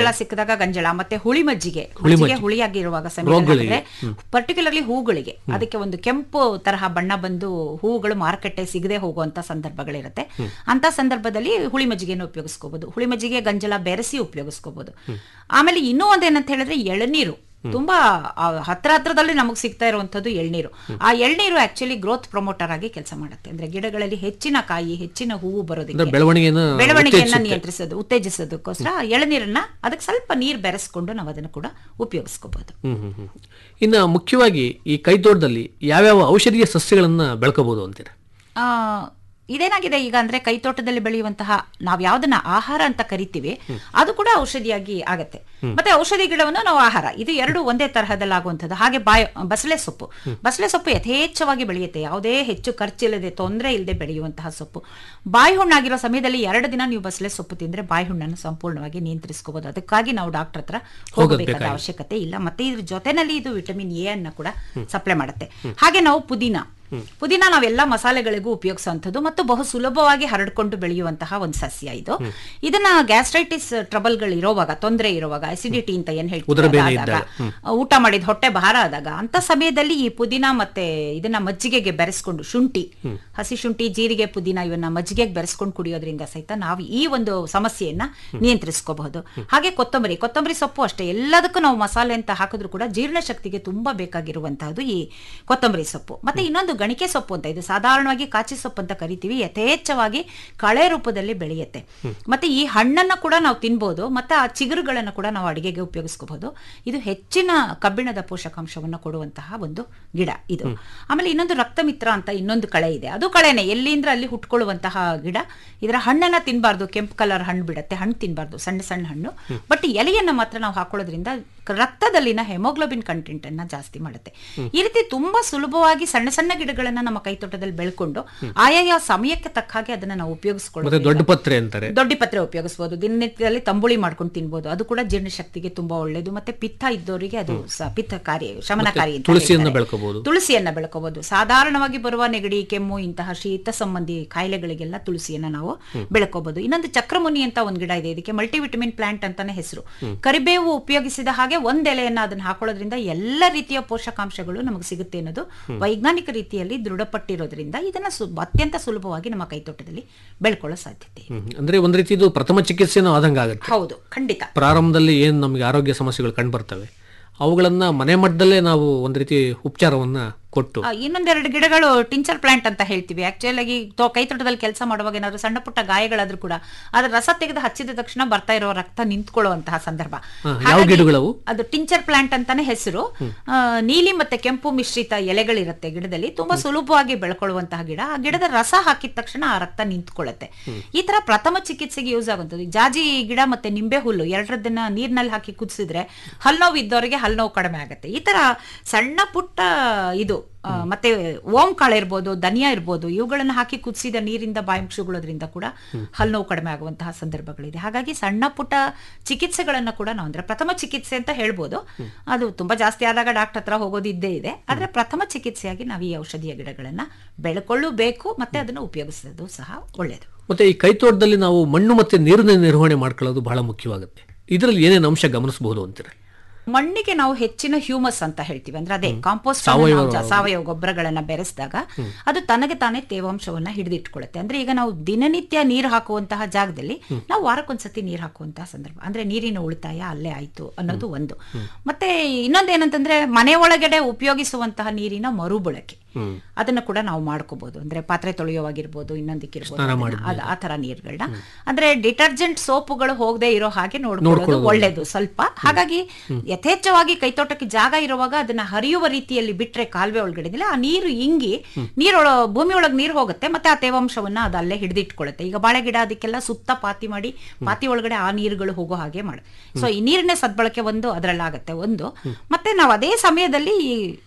ಗಂಜಲ ಸಿಕ್ಕಿದಾಗ ಗಂಜಲ ಮತ್ತೆ ಹುಳಿ ಮಜ್ಜಿಗೆ ಹುಳಿ ಮಜ್ಜಿಗೆ ಮಜ್ಜಿಗೆ. ಹುಳಿಯಾಗಿರುವಾಗ ರೋಗಗಳಿಗೆ. ಪರ್ಟಿಕ್ಯುಲರ್ಲಿ ಹೂಗಳಿಗೆ ಅದಕ್ಕೆ ಒಂದು ಕೆಂಪು ತರಹ ಬಣ್ಣ ಬಂದು ಹೂಗಳು ಮಾರುಕಟ್ಟೆ ಸಿಗದೆ ಹೋಗುವಂತ ಸಂದರ್ಭಗಳಿರುತ್ತೆ ಅಂತ ಸಂದರ್ಭದಲ್ಲಿ ಹುಳಿ ಮಜ್ಜಿಗೆಯನ್ನು ಉಪಯೋಗಿಸ್ಕೋಬಹುದು ಹುಳಿ ಮಜ್ಜಿಗೆ ಗಂಜಲ ಬೆರೆಸಿ ಉಪಯೋಗಿಸ್ಕೋಬಹುದು ಆಮೇಲೆ ಇನ್ನೂ ಒಂದೇನಂತ ಹೇಳಿದ್ರೆ ಎಳನೀರು ತುಂಬಾ ಆ, ಹತ್ರ ಹತ್ರದಲ್ಲಿ ನಮಗೆ ಸಿಗ್ತಾ ಇರುವಂತದ್ದು ಎಳ್ನೀರು ಆ ಎಳ್ನೀರು ಆಕ್ಚುಲಿ ಗ್ರೋತ್ ಪ್ರಮೋಟರ್ ಆಗಿ ಕೆಲಸ ಮಾಡುತ್ತೆ ಅಂದ್ರೆ ಗಿಡಗಳಲ್ಲಿ ಹೆಚ್ಚಿನ ಕಾಯಿ ಹೆಚ್ಚಿನ ಹೂವು ಅಂದ್ರೆ ಬರೋದಕ್ಕೆ ಬೆಳವಣಿಗೆಯನ್ನ ಬೆಳವಣಿಗೆಯನ್ನ ಉತ್ತೇಜಿಸುತ್ತೆ. ನಿಯಂತ್ರಿಸೋದು ಉತ್ತೇಜಿಸೋದಕ್ಕೋಸ್ಕರ ಎಳನೀರನ್ನ ಅದಕ್ಕೆ ಸ್ವಲ್ಪ ನೀರು ಬೆರೆಸ್ಕೊಂಡು ನಾವು ಅದನ್ನು ಕೂಡ ಉಪಯೋಗಿಸ್ಕೋಬಹುದು ಹ್ಮ್ ಹ್ಮ್ ಹ್ಮ್ ಇನ್ನು ಮುಖ್ಯವಾಗಿ ಈ ಕೈತೋಟದಲ್ಲಿ ಯಾವ್ಯಾವ ಔಷಧೀಯ ಸಸ್ಯಗಳನ್ನ ಬೆಳ್ಕೋಬಹುದು ಅಂತೀರ ಆ, ಇದೇನಾಗಿದೆ ಈಗ ಅಂದ್ರೆ ಕೈತೋಟದಲ್ಲಿ ಬೆಳೆಯುವಂತಹ ನಾವ್ ಯಾವ್ದನ್ನ ಆಹಾರ ಅಂತ ಕರಿತೀವಿ ಅದು ಕೂಡ ಔಷಧಿಯಾಗಿ ಆಗತ್ತೆ ಮತ್ತೆ ಔಷಧಿ ಗಿಡವನ್ನು ನಾವು ಆಹಾರ ಇದು ಎರಡು ಒಂದೇ ತರಹದಲ್ಲಿ ಆಗುವಂಥದ್ದು ಹಾಗೆ ಬಾಯ ಬಸಳೆ ಸೊಪ್ಪು ಬಸಳೆ ಸೊಪ್ಪು ಯಥೇಚ್ಛವಾಗಿ ಬೆಳೆಯುತ್ತೆ ಯಾವುದೇ ಹೆಚ್ಚು ಖರ್ಚಿಲ್ಲದೆ ತೊಂದರೆ ಇಲ್ಲದೆ ಬೆಳೆಯುವಂತಹ ಸೊಪ್ಪು ಬಾಯಿ ಹುಣ್ಣಾಗಿರೋ ಸಮಯದಲ್ಲಿ ಎರಡು ದಿನ ನೀವು ಬಸಳೆ ಸೊಪ್ಪು ತಿಂದ್ರೆ ಬಾಯಿ ಹುಣ್ಣನ್ನು ಸಂಪೂರ್ಣವಾಗಿ ನಿಯಂತ್ರಿಸ್ಕೋಬಹುದು ಅದಕ್ಕಾಗಿ ನಾವು ಡಾಕ್ಟರ್ ಹತ್ರ ಹೋಗಬೇಕಾದ ಬೇಕಾಗಿಲ್ಲ. ಅವಶ್ಯಕತೆ ಇಲ್ಲ ಮತ್ತೆ ಇದ್ರ ಜೊತೆನಲ್ಲಿ ಇದು ವಿಟಮಿನ್ ಎ ಅನ್ನ ಕೂಡ ಸಪ್ಲೈ ಮಾಡುತ್ತೆ ಹಾಗೆ ನಾವು ಪುದೀನ ಪುದೀನ ನಾವೆಲ್ಲ ಮಸಾಲೆಗಳಿಗೂ ಉಪಯೋಗಿಸುವಂಥದ್ದು ಮತ್ತು ಬಹು ಸುಲಭವಾಗಿ ಹರಡ್ಕೊಂಡು ಬೆಳೆಯುವಂತಹ ಒಂದು ಸಸ್ಯ ಇದು ಇದನ್ನ ಗ್ಯಾಸ್ಟ್ರೈಟಿಸ್ ಟ್ರಬಲ್ಗಳು ಇರೋವಾಗ ತೊಂದರೆ ಇರುವಾಗ ಅಸಿಡಿಟಿ ಅಂತ ಏನ್ ಉದರಬೇನೆ ಹೇಳ್ತೀವಿ ಆದಾಗ, ಇದ್ದಾಗ. ಊಟ ಮಾಡಿದ ಹೊಟ್ಟೆ ಭಾರ ಆದಾಗ ಅಂತ ಸಮಯದಲ್ಲಿ ಈ ಪುದೀನ ಮತ್ತೆ ಇದನ್ನ ಮಜ್ಜಿಗೆಗೆ ಬೆರೆಸ್ಕೊಂಡು ಶುಂಠಿ ಹಸಿ ಶುಂಠಿ ಜೀರಿಗೆ ಪುದೀನ ಇವನ್ನ ಮಜ್ಜಿಗೆಗೆ ಬೆರೆಸ್ಕೊಂಡು ಕುಡಿಯೋದ್ರಿಂದ ಸಹಿತ ನಾವು ಈ ಒಂದು ಸಮಸ್ಯೆಯನ್ನ ನಿಯಂತ್ರಿಸ್ಕೋಬಹುದು ಹಾಗೆ ಕೊತ್ತಂಬರಿ ಕೊತ್ತಂಬರಿ ಸೊಪ್ಪು ಅಷ್ಟೇ ಎಲ್ಲದಕ್ಕೂ ನಾವು ಮಸಾಲೆ ಅಂತ ಹಾಕಿದ್ರು ಕೂಡ ಜೀರ್ಣಶಕ್ತಿಗೆ ತುಂಬಾ ಬೇಕಾಗಿರುವಂತಹದ್ದು ಈ ಕೊತ್ತಂಬರಿ ಸೊಪ್ಪು ಮತ್ತೆ ಇನ್ನೊಂದು ಗಣಿಕೆ ಸೊಪ್ಪು ಅಂತ ಇದು ಸಾಧಾರಣವಾಗಿ ಕಾಚಿ ಸೊಪ್ಪು ಅಂತ ಕರಿತೀವಿ ಯಥೇಚ್ಛವಾಗಿ ಕಳೆ ರೂಪದಲ್ಲಿ ಬೆಳೆಯುತ್ತೆ ಮತ್ತೆ ಈ ಹಣ್ಣನ್ನ ಕೂಡ ನಾವು ತಿನ್ಬೋದು ಮತ್ತೆ ಆ ಚಿಗುರುಗಳನ್ನ ಕೂಡ ನಾವು ಅಡಿಗೆಗೆ ಉಪಯೋಗಿಸ್ಕೋಬಹುದು ಇದು ಹೆಚ್ಚಿನ ಕಬ್ಬಿಣದ ಪೋಷಕಾಂಶವನ್ನು ಕೊಡುವಂತಹ ಒಂದು ಗಿಡ ಇದು ಆಮೇಲೆ ಇನ್ನೊಂದು ರಕ್ತಮಿತ್ರ ಅಂತ ಇನ್ನೊಂದು ಕಳೆ ಇದೆ ಅದು ಕಳೆನೆ ಎಲ್ಲಿಂದ್ರ ಅಲ್ಲಿ ಹುಟ್ಕೊಳ್ಳುವಂತಹ ಗಿಡ ಇದರ ಹಣ್ಣನ್ನ ತಿನ್ಬಾರ್ದು ಕೆಂಪು ಕಲರ್ ಹಣ್ಣು ಬಿಡತ್ತೆ ಹಣ್ಣು ತಿನ್ಬಾರ್ದು ಸಣ್ಣ ಸಣ್ಣ ಹಣ್ಣು ಬಟ್ ಎಲೆಯನ್ನ ಮಾತ್ರ ನಾವು ಹಾಕೊಳ್ಳೋದ್ರಿಂದ ರಕ್ತದಲ್ಲಿನ ಹೆಮೋಗ್ಲೋಬಿನ್ ಕಂಟೆಂಟ್ ಅನ್ನ ಜಾಸ್ತಿ ಮಾಡುತ್ತೆ ಈ ರೀತಿ ತುಂಬಾ ಸುಲಭವಾಗಿ ಸಣ್ಣ ಸಣ್ಣ ಗಿಡಗಳನ್ನ ನಮ್ಮ ಕೈತೋಟದಲ್ಲಿ ಬೆಳ್ಕೊಂಡು ಆಯಾಯ ಸಮಯಕ್ಕೆ ತಕ್ಕ ಹಾಗೆ ಅದನ್ನ ನಾವು ಮತ್ತೆ ಉಪಯೋಗಿಸ್ಕೊಳ್ಳೋದು ದೊಡ್ಡ ಪತ್ರೆ ಅಂತಾರೆ ದೊಡ್ಡ ಪತ್ರೆ ಉಪಯೋಗಿಸಬಹುದು ದಿನನಿತ್ಯದಲ್ಲಿ ತಂಬುಳಿ ಮಾಡ್ಕೊಂಡು ತಿನ್ಬೋದು ಅದು ಕೂಡ ಜೀರ್ಣಶಕ್ತಿಗೆ ತುಂಬಾ ಒಳ್ಳೇದು ಮತ್ತೆ ಪಿತ್ತ ಇದ್ದವರಿಗೆ ಅದು ಸ- ಪಿತ್ತಕಾರಿ ಶಮನಕಾರಿ ಅಂತ ತುಳಸಿಯನ್ನ ಹೇಳ್ತಾರೆ. ಬೆಳ್ಕೋಬಹುದು. ತುಳಸಿಯನ್ನ ಬೆಳ್ಕೋಬಹುದು ಸಾಧಾರಣವಾಗಿ ಬರುವ ನೆಗಡಿ ಕೆಮ್ಮು ಇಂತಹ ಶೀತ ಸಂಬಂಧಿ ಕಾಯಿಲೆಗಳಿಗೆಲ್ಲ ತುಳಸಿಯನ್ನ ನಾವು ಬೆಳ್ಕೋಬಹುದು ಇನ್ನೊಂದು ಚಕ್ರಮುನಿ ಅಂತ ಒಂದ್ ಗಿಡ ಇದೆ ಇದಕ್ಕೆ ಮಲ್ಟಿವಿಟಮಿನ್ ಪ್ಲಾಂಟ್ ಅಂತಾನೆ ಹೆಸರು ಕರಿಬೇವು ಉಪಯೋಗಿಸಿದ ಹಾಗೆ ಒಂದ್ ಎಲೆಯನ್ನ ಅದನ್ನ ಹಾಕೊಳ್ಳೋದ್ರಿಂದ ಎಲ್ಲ ರೀತಿಯ ಪೋಷಕಾಂಶಗಳು ನಮಗೆ ಸಿಗುತ್ತೆ ಅನ್ನೋದು ವೈಜ್ಞಾನಿಕ ರೀತಿಯಲ್ಲಿ ದೃಢಪಟ್ಟಿರೋದ್ರಿಂದ ಇದನ್ನ ಸು- ಅತ್ಯಂತ ಸುಲಭವಾಗಿ ನಮ್ಮ ಕೈತೋಟದಲ್ಲಿ ಬೆಳ್ಕೊಳ್ಳೋ ಸಾಧ್ಯತೆ ಇದೆ. ಹ್ಮ್. ಅಂದ್ರೆ ಒಂದ್ ರೀತಿ ಇದು ಪ್ರಥಮ ಚಿಕಿತ್ಸೆನೂ ಆದಂಗ ಆಗುತ್ತೆ ಹೌದು ಖಂಡಿತ ಪ್ರಾರಂಭದಲ್ಲಿ ಏನು ನಮಗೆ ಆರೋಗ್ಯ ಸಮಸ್ಯೆಗಳು ಕಂಡು ಬರ್ತವೆ ಅವುಗಳನ್ನ ಮನೆ ಮಟ್ಟದಲ್ಲೇ ನಾವು ಒಂದ್ ರೀತಿ ಉಪಚಾರವನ್ನ ಕೊಟ್ಟು ಆ, ಇನ್ನೊಂದೆರಡು ಗಿಡಗಳು ಟಿಂಚರ್ ಪ್ಲಾಂಟ್ ಅಂತ ಹೇಳ್ತೀವಿ ಆಕ್ಚುಲ್ ಆಗಿ ತೋ- ಕೈತೋಟದಲ್ಲಿ ಕೆಲಸ ಮಾಡುವಾಗ ಏನಾದ್ರು ಸಣ್ಣ ಪುಟ್ಟ ಗಾಯಗಳಾದ್ರೂ ಕೂಡ ಅದ್ರ ರಸ ತೆಗೆದು ಹಚ್ಚಿದ ತಕ್ಷಣ ಬರ್ತಾ ಇರೋ ರಕ್ತ ನಿಂತ್ಕೊಳ್ಳುವಂತಹ ಸಂದರ್ಭ ಹಾ, ಯಾವ ಹಾಗಾಗಿ ಗಿಡಗಳವು? ಅದು ಟಿಂಚರ್ ಪ್ಲಾಂಟ್ ಅಂತಾನೆ ಹೆಸರು ಆ, ನೀಲಿ ಮತ್ತೆ ಕೆಂಪು ಮಿಶ್ರಿತ ಎಲೆಗಳಿರುತ್ತೆ ಗಿಡದಲ್ಲಿ ತುಂಬಾ ಸುಲಭವಾಗಿ ಬೆಳ್ಕೊಳ್ಳುವಂತಹ ಗಿಡ ಆ ಗಿಡದ ರಸ ಹಾಕಿದ ತಕ್ಷಣ ಆ ರಕ್ತ ನಿಂತ್ಕೊಳ್ಳುತ್ತೆ ಈ ತರ ಪ್ರಥಮ ಚಿಕಿತ್ಸೆಗೆ ಯೂಸ್ ಆಗುವಂಥದ್ದು ಜಾಜಿ ಗಿಡ ಮತ್ತೆ ನಿಂಬೆ ಹುಲ್ಲು ಎರಡರದನ್ನ ನೀರ್ನಲ್ಲಿ ಹಾಕಿ ಕುದಿಸಿದ್ರೆ ಹಲ್ನೋವು ಇದ್ದವರಿಗೆ ಹಲ್ನೋವು ಕಡಿಮೆ ಆಗುತ್ತೆ ಈ ತರ ಸಣ್ಣ ಪುಟ್ಟ ಇದು ಆ, ಮತ್ತೆ ಓಂ ಕಾಳು ಇರ್ಬೋದು ಧನಿಯಾ ಇರ್ಬೋದು ಇವುಗಳನ್ನ ಹಾಕಿ ಕುದಿಸಿದ ನೀರಿಂದ ಬಾಯಂಶುಗಳೋದ್ರಿಂದ ಕೂಡ ಹಲ್ನೋವು ಕಡಿಮೆ ಆಗುವಂತಹ ಸಂದರ್ಭಗಳಿದೆ ಹಾಗಾಗಿ ಸಣ್ಣ ಪುಟ್ಟ ಚಿಕಿತ್ಸೆಗಳನ್ನ ಕೂಡ ನಾವು ಅಂದ್ರೆ ಪ್ರಥಮ ಚಿಕಿತ್ಸೆ ಅಂತ ಹೇಳ್ಬೋದು ಅದು ತುಂಬಾ ಜಾಸ್ತಿ ಆದಾಗ ಡಾಕ್ಟರ್ ಹತ್ರ ಹೋಗೋದು ಇದ್ದೇ ಇದೆ ಆದ್ರೆ ಪ್ರಥಮ ಚಿಕಿತ್ಸೆಯಾಗಿ ನಾವು ಈ ಔಷಧೀಯ ಗಿಡಗಳನ್ನ ಬೆಳ್ಕೊಳ್ಳಬೇಕು ಮತ್ತೆ ಅದನ್ನು ಉಪಯೋಗಿಸೋದು ಸಹ ಒಳ್ಳೆಯದು ಮತ್ತೆ ಈ ಕೈತೋಟದಲ್ಲಿ ನಾವು ಮಣ್ಣು ಮತ್ತೆ ನೀರಿನ ನಿರ್ವಹಣೆ ಮಾಡ್ಕೊಳ್ಳೋದು ಬಹಳ ಮುಖ್ಯವಾಗುತ್ತೆ ಇದರಲ್ಲಿ ಏನೇನು ಅಂಶ ಗಮನಿಸಬಹುದು ಅಂತೀರ ಮಣ್ಣಿಗೆ ನಾವು ಹೆಚ್ಚಿನ ಹ್ಯೂಮಸ್ ಅಂತ ಹೇಳ್ತೀವಿ ಅಂದ್ರೆ ಅದೇ ಕಾಂಪೋಸ್ಟ್ ಸಾವಯವ- ಸಾವಯವ ಗೊಬ್ಬರಗಳನ್ನ ಬೆರೆಸಿದಾಗ ಅದು ತನಗೆ ತಾನೇ ತೇವಾಂಶವನ್ನ ಹಿಡಿದಿಟ್ಕೊಳ್ಳುತ್ತೆ ಅಂದ್ರೆ ಈಗ ನಾವು ದಿನನಿತ್ಯ ನೀರು ಹಾಕುವಂತಹ ಜಾಗದಲ್ಲಿ ನಾವು ವಾರಕ್ಕೊಂದ್ಸತಿ ನೀರು ಹಾಕುವಂತಹ ಸಂದರ್ಭ ಅಂದ್ರೆ ನೀರಿನ ಉಳಿತಾಯ ಅಲ್ಲೇ ಆಯ್ತು ಅನ್ನೋದು ಒಂದು ಮತ್ತೆ ಇನ್ನೊಂದೇನಂತಂದ್ರೆ ಮನೆ ಒಳಗಡೆ ಉಪಯೋಗಿಸುವಂತಹ ನೀರಿನ ಮರುಬಳಕೆ ಅದನ್ನ ಕೂಡ ನಾವು ಮಾಡ್ಕೋಬಹುದು ಅಂದ್ರೆ ಪಾತ್ರೆ ತೊಳೆಯೋವಾಗಿರ್ಬೋದು ಇನ್ನೊಂದಕ್ಕಿರ್ಬೋದು ಅದನ್ನ- ಅದ್- ಆ ತರ ನೀರುಗಳನ್ನ ಅಂದ್ರೆ ಡಿಟರ್ಜೆಂಟ್ ಸೋಪುಗಳು ಹೋಗದೆ ಇರೋ ಹಾಗೆ ನೋಡ್ಕೊಳ್ಳೋದು ಒಳ್ಳೇದು ಸ್ವಲ್ಪ ಹಾಗಾಗಿ ಯಥೇಚ್ಛವಾಗಿ ಕೈತೋಟಕ್ಕೆ ಜಾಗ ಇರುವಾಗ ಅದನ್ನ ಹರಿಯುವ ರೀತಿಯಲ್ಲಿ ಬಿಟ್ರೆ ಕಾಲುವೆ ಒಳಗಡೆ ಆ ನೀರು ಇಂಗಿ ನೀರೊಳ ಭೂಮಿ ಒಳಗೆ ನೀರು ಹೋಗುತ್ತೆ ಮತ್ತೆ ಆ ತೇವಾಂಶವನ್ನ ಅದು ಅಲ್ಲೇ ಹಿಡಿದಿಟ್ಕೊಳ್ಳುತ್ತೆ ಈಗ ಬಾಳೆ ಗಿಡ ಅದಕ್ಕೆಲ್ಲ ಸುತ್ತ ಪಾತಿ ಮಾಡಿ ಪಾತಿ ಒಳಗಡೆ ಆ ನೀರುಗಳು ಹೋಗೋ ಹಾಗೆ ಮಾಡ ಸೊ ಈ ನೀರಿನ ಸದ್ಬಳಕೆ ಒಂದು ಅದರಲ್ಲಾಗತ್ತೆ ಒಂದು ಮತ್ತೆ ನಾವು ಅದೇ ಸಮಯದಲ್ಲಿ ಈ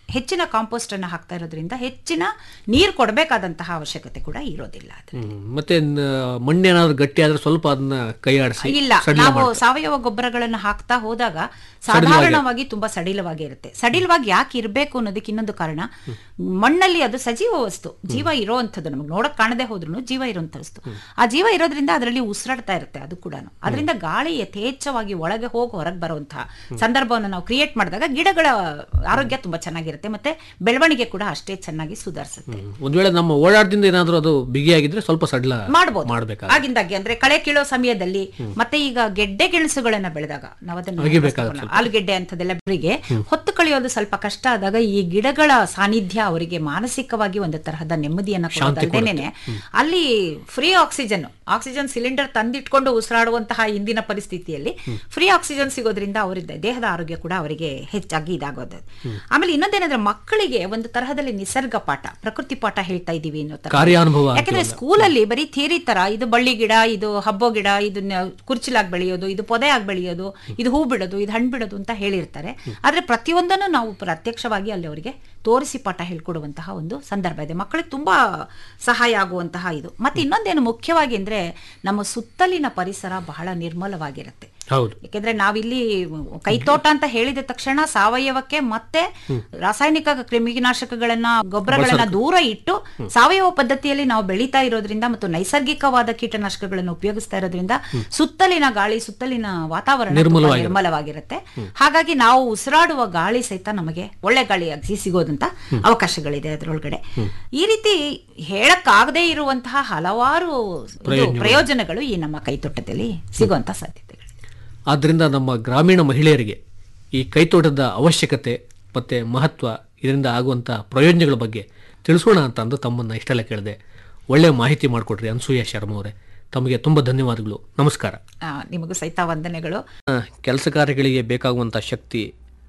ಹೆಚ್ಚಿನ ಕಾಂಪೋಸ್ಟ್ ಅನ್ನು ಹಾಕ್ತಾ ಇರೋದ್ರಿಂದ ಹೆಚ್ಚಿನ ನೀರು ಕೊಡಬೇಕಾದಂತಹ ಅವಶ್ಯಕತೆ ಕೂಡ ಇರೋದಿಲ್ಲ ಅದು. ಹ್ಮ್. ಮತ್ತೆ ನ- ಮಣ್ಣೇನಾದ್ರೂ ಗಟ್ಟಿ ಆದ್ರೆ ಸ್ವಲ್ಪ ಅದನ್ನ ಕೈ ಆಡಿಸಿ ಇಲ್ಲ ನಾವು ಸಾವಯವ ಗೊಬ್ಬರಗಳನ್ನು ಹಾಕ್ತಾ ಹೋದಾಗ ಸಾಧಾರಣವಾಗಿ ತುಂಬಾ ಸಡಿಲವಾಗಿ ಇರುತ್ತೆ ಸಡಿಲವಾಗಿ ಯಾಕೆ ಇರಬೇಕು ಅನ್ನೋದಕ್ಕೆ ಇನ್ನೊಂದು ಕಾರಣ ಮಣ್ಣಲ್ಲಿ ಅದು ಸಜೀವ ವಸ್ತು ಜೀವ ಇರೋವಂಥದ್ದು ನಮಗೆ ನೋಡಕ್ ಕಾಣದೆ ಹೋದ್ರೂ ಜೀವ ಇರುವಂತ ವಸ್ತು ಆ ಜೀವ ಇರೋದ್ರಿಂದ ಅದರಲ್ಲಿ ಉಸಿರಾಡ್ತಾ ಇರುತ್ತೆ ಅದು ಕೂಡ ಅದರಿಂದ ಗಾಳಿ ಯಥೇಚ್ಛವಾಗಿ ಒಳಗೆ ಹೋಗಿ ಹೊರಗೆ ಬರುವಂತಹ ಸಂದರ್ಭವನ್ನು ನಾವು ಕ್ರಿಯೇಟ್ ಮಾಡಿದಾಗ ಗಿಡಗಳ ಆರೋಗ್ಯ ತುಂಬಾ ಚೆನ್ನಾಗಿರುತ್ತೆ ಮತ್ತೆ ಬೆಳವಣಿಗೆ ಕೂಡ ಅಷ್ಟೇ ಚೆನ್ನಾಗಿ ಸುಧಾರಿಸುತ್ತೆ ಒಂದ್ ವೇಳೆ ನಮ್ಮ ಓಡಾಟದಿಂದ ಏನಾದ್ರೂ ಅದು ಬಿಗಿಯಾಗಿದ್ರೆ ಸ್ವಲ್ಪ ಸಡ್ಲ ಮಾಡ್ಬೋದು ಮಾಡ್ಬೇಕಾಗ ಆಗಿಂದಾಗೆ ಅಂದ್ರೆ ಕಳೆ ಕೀಳೋ ಸಮಯದಲ್ಲಿ ಮತ್ತೆ ಈಗ ಗೆಡ್ಡೆ ಗೆಣಸುಗಳನ್ನ ಬೆಳೆದಾಗ ನಾವು ಅದನ್ನ ಅಗಿಬೇಕಾಗುತ್ತೆ ಬಳಸ್ಕೊಳ್ಳೋಣ. ಆಲೂಗೆಡ್ಡೆ ಅಂತದೆಲ್ಲ ಅವರಿಗೆ ಹೊತ್ತು ಕಳೆಯೋದು ಸ್ವಲ್ಪ ಕಷ್ಟ ಆದಾಗ ಈ ಗಿಡಗಳ ಸಾನ್ನಿಧ್ಯ ಅವರಿಗೆ ಮಾನಸಿಕವಾಗಿ ಒಂದು ತರಹದ ನೆಮ್ಮದಿಯನ್ನ ಕೊಡೋದಲ್ದೇನೆ ಅಲ್ಲಿ ಫ್ರೀ ಆಕ್ಸಿಜನ್ ಆಕ್ಸಿಜನ್ ಸಿಲಿಂಡರ್ ತಂದಿಟ್ಕೊಂಡು ಉಸಿರಾಡುವಂತಹ ಇಂದಿನ ಪರಿಸ್ಥಿತಿಯಲ್ಲಿ ಫ್ರೀ ಆಕ್ಸಿಜನ್ ಸಿಗೋದ್ರಿಂದ ಅವರಿದ್ದ ದೇಹದ ಆರೋಗ್ಯ ಕೂಡ ಅವರಿಗೆ ಹೆಚ್ಚಾಗಿ ಇದಾಗೋದು ಆಮೇಲೆ ಇನ್ನೊಂದೇನಂದ್ರೆ ಮಕ್ಕಳಿಗೆ ಒಂದು ತರಹದಲ್ಲಿ ನಿಸರ್ಗ ಪಾಠ ಪ್ರಕೃತಿ ಪಾಠ ಹೇಳ್ತಾ ಇದೀವಿ ಅನ್ನೋ ತರ ಕಾರ್ಯಾನುಭವ ಯಾಕಂದ್ರೆ ಸ್ಕೂಲಲ್ಲಿ ಬರೀ ಥಿಯರಿ ತರ ಇದು ಬಳ್ಳಿ ಗಿಡ ಇದು ಹಬ್ಬೋ ಗಿಡ ಇದು ಕುರ್ಚಿಲಾಗಿ ಬೆಳೆಯೋದು ಇದು ಪೊದೆ ಆಗಿ ಬೆಳೆಯೋದು ಇದು ಹೂ ಬಿಡೋದು ಇದು ಹಣ್ಣು ಬಿಡೋದು ಅಂತ ಹೇಳಿರ್ತಾರೆ ಆದ್ರೆ ಪ್ರತಿಯೊಂದನ್ನು ನಾವು ಪ್ರತ್ಯಕ್ಷವಾಗಿ ಅಲ್ಲಿ ಅವರಿಗೆ ತೋರಿಸಿ ಪಾಠ ಹೇಳ್ಕೊಡುವಂತಹ ಒಂದು ಸಂದರ್ಭ ಇದೆ ಮಕ್ಕಳಿಗೆ ತುಂಬಾ ಸಹಾಯ ಆಗುವಂತಹ ಇದು ಮತ್ತೆ ಇನ್ನೊಂದೇನು ಮುಖ್ಯವಾಗಿ ಅಂದ್ರೆ ನಮ್ಮ ಸುತ್ತಲಿನ ಪರಿಸರ ಬಹಳ ನಿರ್ಮಲವಾಗಿರುತ್ತೆ ಹೌದು ಯಾಕೆಂದ್ರೆ ನಾವಿಲ್ಲಿ ಕೈತೋಟ ಅಂತ ಹೇಳಿದ ತಕ್ಷಣ ಸಾವಯವಕ್ಕೆ ಮತ್ತೆ ರಾಸಾಯನಿಕ ಕ್ರಿಮಿನಾಶಕಗಳನ್ನ ಗೊಬ್ಬರಗಳನ್ನ ದೂರ ಇಟ್ಟು ಸಾವಯವ ಪದ್ಧತಿಯಲ್ಲಿ ನಾವು ಬೆಳೀತಾ ಇರೋದ್ರಿಂದ ಮತ್ತು ನೈಸರ್ಗಿಕವಾದ ಕೀಟನಾಶಕಗಳನ್ನು ಉಪಯೋಗಿಸ್ತಾ ಇರೋದ್ರಿಂದ ಸುತ್ತಲಿನ ಗಾಳಿ ಸುತ್ತಲಿನ ವಾತಾವರಣ ತುಂಬಾ ನಿರ್ಮಲವಾಗಿರುತ್ತೆ ಹಾಗಾಗಿ ನಾವು ಉಸಿರಾಡುವ ಗಾಳಿ ಸಹಿತ ನಮಗೆ ಒಳ್ಳೆ ಗಾಳಿಯಾಗಿ ಸಿಗೋದಂತ ಅವಕಾಶಗಳಿದೆ ಅದರೊಳಗಡೆ ಈ ರೀತಿ ಹೇಳಕ್ಕಾಗದೇ ಇರುವಂತಹ ಹಲವಾರು ಇದು ಪ್ರಯೋಜನಗಳು ಈ ನಮ್ಮ ಕೈತೋಟದಲ್ಲಿ ಸಿಗುವಂತ ಸಾಧ್ಯತೆಗಳು ಆದ್ದರಿಂದ ನಮ್ಮ ಗ್ರಾಮೀಣ ಮಹಿಳೆಯರಿಗೆ ಈ ಕೈತೋಟದ ಅವಶ್ಯಕತೆ ಮತ್ತು ಮಹತ್ವ ಇದರಿಂದ ಆಗುವಂಥ ಪ್ರಯೋಜನಗಳ ಬಗ್ಗೆ ತಿಳಿಸೋಣ ಅಂತ ಅಂದು ತಮ್ಮನ್ನು ಇಷ್ಟೆಲ್ಲ ಕೇಳಿದೆ ಒಳ್ಳೆಯ ಮಾಹಿತಿ ಮಾಡಿಕೊಟ್ರಿ ಅನ್ಸೂಯ ಶರ್ಮ ಅವರೇ ತಮಗೆ ತುಂಬ ಧನ್ಯವಾದಗಳು ನಮಸ್ಕಾರ ಆ, ನಿಮಗೂ ಸಹಿತ ವಂದನೆಗಳು ಕೆಲಸ ಕಾರ್ಯಗಳಿಗೆ ಬೇಕಾಗುವಂಥ ಶಕ್ತಿ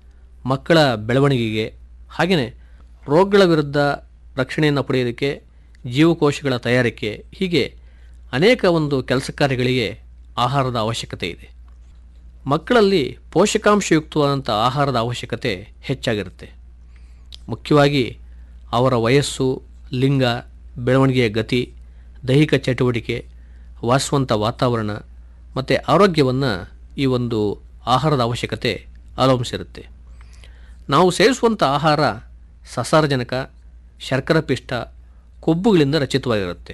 ಮಕ್ಕಳ ಬೆಳವಣಿಗೆಗೆ ಹಾಗೆಯೇ ರೋಗಗಳ ವಿರುದ್ಧ ರಕ್ಷಣೆಯನ್ನು ಪಡೆಯೋದಕ್ಕೆ ಜೀವಕೋಶಗಳ ತಯಾರಿಕೆ ಹೀಗೆ ಅನೇಕ ಒಂದು ಕೆಲಸ ಕಾರ್ಯಗಳಿಗೆ ಆಹಾರದ ಅವಶ್ಯಕತೆ ಇದೆ ಮಕ್ಕಳಲ್ಲಿ ಪೋಷಕಾಂಶಯುಕ್ತವಾದಂಥ ಆಹಾರದ ಅವಶ್ಯಕತೆ ಹೆಚ್ಚಾಗಿರುತ್ತೆ ಮುಖ್ಯವಾಗಿ ಅವರ ವಯಸ್ಸು ಲಿಂಗ ಬೆಳವಣಿಗೆಯ ಗತಿ ದೈಹಿಕ ಚಟುವಟಿಕೆ ವಾಸುವಂಥ ವಾತಾವರಣ ಮತ್ತು ಆರೋಗ್ಯವನ್ನು ಈ ಒಂದು ಆಹಾರದ ಅವಶ್ಯಕತೆ ಅವಲಂಬಿಸಿರುತ್ತೆ ನಾವು ಸೇವಿಸುವಂಥ ಆಹಾರ ಸಸಾರಜನಕ ಶರ್ಕರ ಪಿಷ್ಟ ಕೊಬ್ಬುಗಳಿಂದ ರಚಿತವಾಗಿರುತ್ತೆ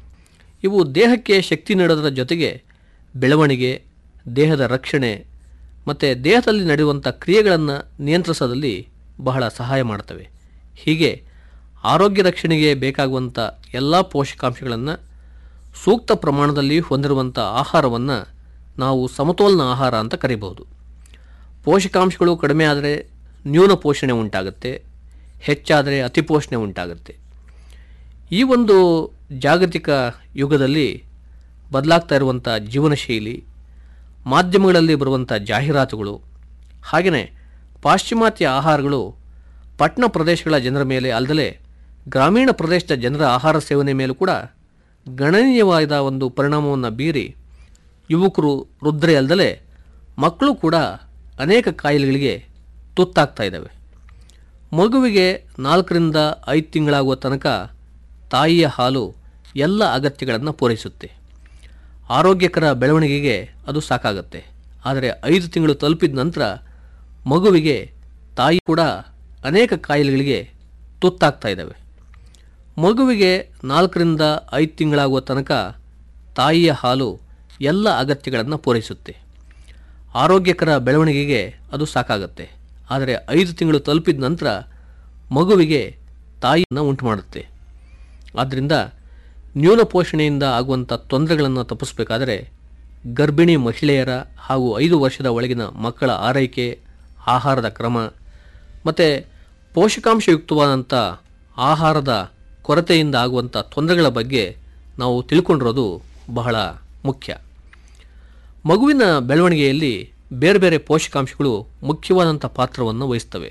ಇವು ದೇಹಕ್ಕೆ ಶಕ್ತಿ ನೀಡೋದರ ಜೊತೆಗೆ ಬೆಳವಣಿಗೆ ದೇಹದ ರಕ್ಷಣೆ ಮತ್ತು ದೇಹದಲ್ಲಿ ನಡೆಯುವಂಥ ಕ್ರಿಯೆಗಳನ್ನು ನಿಯಂತ್ರಿಸೋದಲ್ಲಿ ಬಹಳ ಸಹಾಯ ಮಾಡ್ತವೆ ಹೀಗೆ ಆರೋಗ್ಯ ರಕ್ಷಣೆಗೆ ಬೇಕಾಗುವಂಥ ಎಲ್ಲ ಪೋಷಕಾಂಶಗಳನ್ನು ಸೂಕ್ತ ಪ್ರಮಾಣದಲ್ಲಿ ಹೊಂದಿರುವಂಥ ಆಹಾರವನ್ನು ನಾವು ಸಮತೋಲನ ಆಹಾರ ಅಂತ ಕರಿಬಹುದು ಪೋಷಕಾಂಶಗಳು ಕಡಿಮೆ ಆದರೆ ನ್ಯೂನ ಪೋಷಣೆ ಉಂಟಾಗುತ್ತೆ ಹೆಚ್ಚಾದರೆ ಅತಿಪೋಷಣೆ ಉಂಟಾಗುತ್ತೆ ಈ ಒಂದು ಜಾಗತಿಕ ಯುಗದಲ್ಲಿ ಬದಲಾಗ್ತಾ ಇರುವಂಥ ಜೀವನ ಶೈಲಿ ಮಾಧ್ಯಮಗಳಲ್ಲಿ ಬರುವಂಥ ಜಾಹೀರಾತುಗಳು ಹಾಗೆಯೇ ಪಾಶ್ಚಿಮಾತ್ಯ ಆಹಾರಗಳು ಪಟ್ಟಣ ಪ್ರದೇಶಗಳ ಜನರ ಮೇಲೆ ಅಲ್ಲದೆ ಗ್ರಾಮೀಣ ಪ್ರದೇಶದ ಜನರ ಆಹಾರ ಸೇವನೆ ಮೇಲೂ ಕೂಡ ಗಣನೀಯವಾದ ಒಂದು ಪರಿಣಾಮವನ್ನು ಬೀರಿ ಯುವಕರು ವೃದ್ಧರೇ ಅಲ್ಲದೆ ಮಕ್ಕಳು ಕೂಡ ಅನೇಕ ಕಾಯಿಲೆಗಳಿಗೆ ತುತ್ತಾಗ್ತಾ ಇದ್ದಾವೆ ಮಗುವಿಗೆ ನಾಲ್ಕರಿಂದ ಐದು ತಿಂಗಳಾಗುವ ತನಕ ತಾಯಿಯ ಹಾಲು ಎಲ್ಲ ಅಗತ್ಯಗಳನ್ನು ಪೂರೈಸುತ್ತೆ ಆರೋಗ್ಯಕರ ಬೆಳವಣಿಗೆಗೆ ಅದು ಸಾಕಾಗುತ್ತೆ ಆದರೆ ಐದು ತಿಂಗಳು ತಲುಪಿದ ನಂತರ ಮಗುವಿಗೆ ತಾಯಿ ಕೂಡ ಅನೇಕ ಕಾಯಿಲೆಗಳಿಗೆ ತುತ್ತಾಗ್ತಾ ಇದ್ದಾವೆ ಮಗುವಿಗೆ ನಾಲ್ಕರಿಂದ ಐದು ತಿಂಗಳಾಗುವ ತನಕ ತಾಯಿಯ ಹಾಲು ಎಲ್ಲ ಅಗತ್ಯಗಳನ್ನು ಪೂರೈಸುತ್ತೆ ಆರೋಗ್ಯಕರ ಬೆಳವಣಿಗೆಗೆ ಅದು ಸಾಕಾಗುತ್ತೆ ಆದರೆ ಐದು ತಿಂಗಳು ತಲುಪಿದ ನಂತರ ಮಗುವಿಗೆ ತಾಯಿಯನ್ನು ಉಂಟು ಮಾಡುತ್ತೆ ಆದ್ದರಿಂದ ನ್ಯೂನ ಪೋಷಣೆಯಿಂದ ಆಗುವಂಥ ತೊಂದರೆಗಳನ್ನು ತಪ್ಪಿಸಬೇಕಾದರೆ ಗರ್ಭಿಣಿ ಮಹಿಳೆಯರ ಹಾಗೂ ಐದು ವರ್ಷದ ಒಳಗಿನ ಮಕ್ಕಳ ಆರೈಕೆ ಆಹಾರದ ಕ್ರಮ ಮತ್ತು ಪೋಷಕಾಂಶಯುಕ್ತವಾದಂಥ ಆಹಾರದ ಕೊರತೆಯಿಂದ ಆಗುವಂಥ ತೊಂದರೆಗಳ ಬಗ್ಗೆ ನಾವು ತಿಳ್ಕೊಂಡಿರೋದು ಬಹಳ ಮುಖ್ಯ ಮಗುವಿನ ಬೆಳವಣಿಗೆಯಲ್ಲಿ ಬೇರೆ ಬೇರೆ ಪೋಷಕಾಂಶಗಳು ಮುಖ್ಯವಾದಂಥ ಪಾತ್ರವನ್ನು ವಹಿಸ್ತವೆ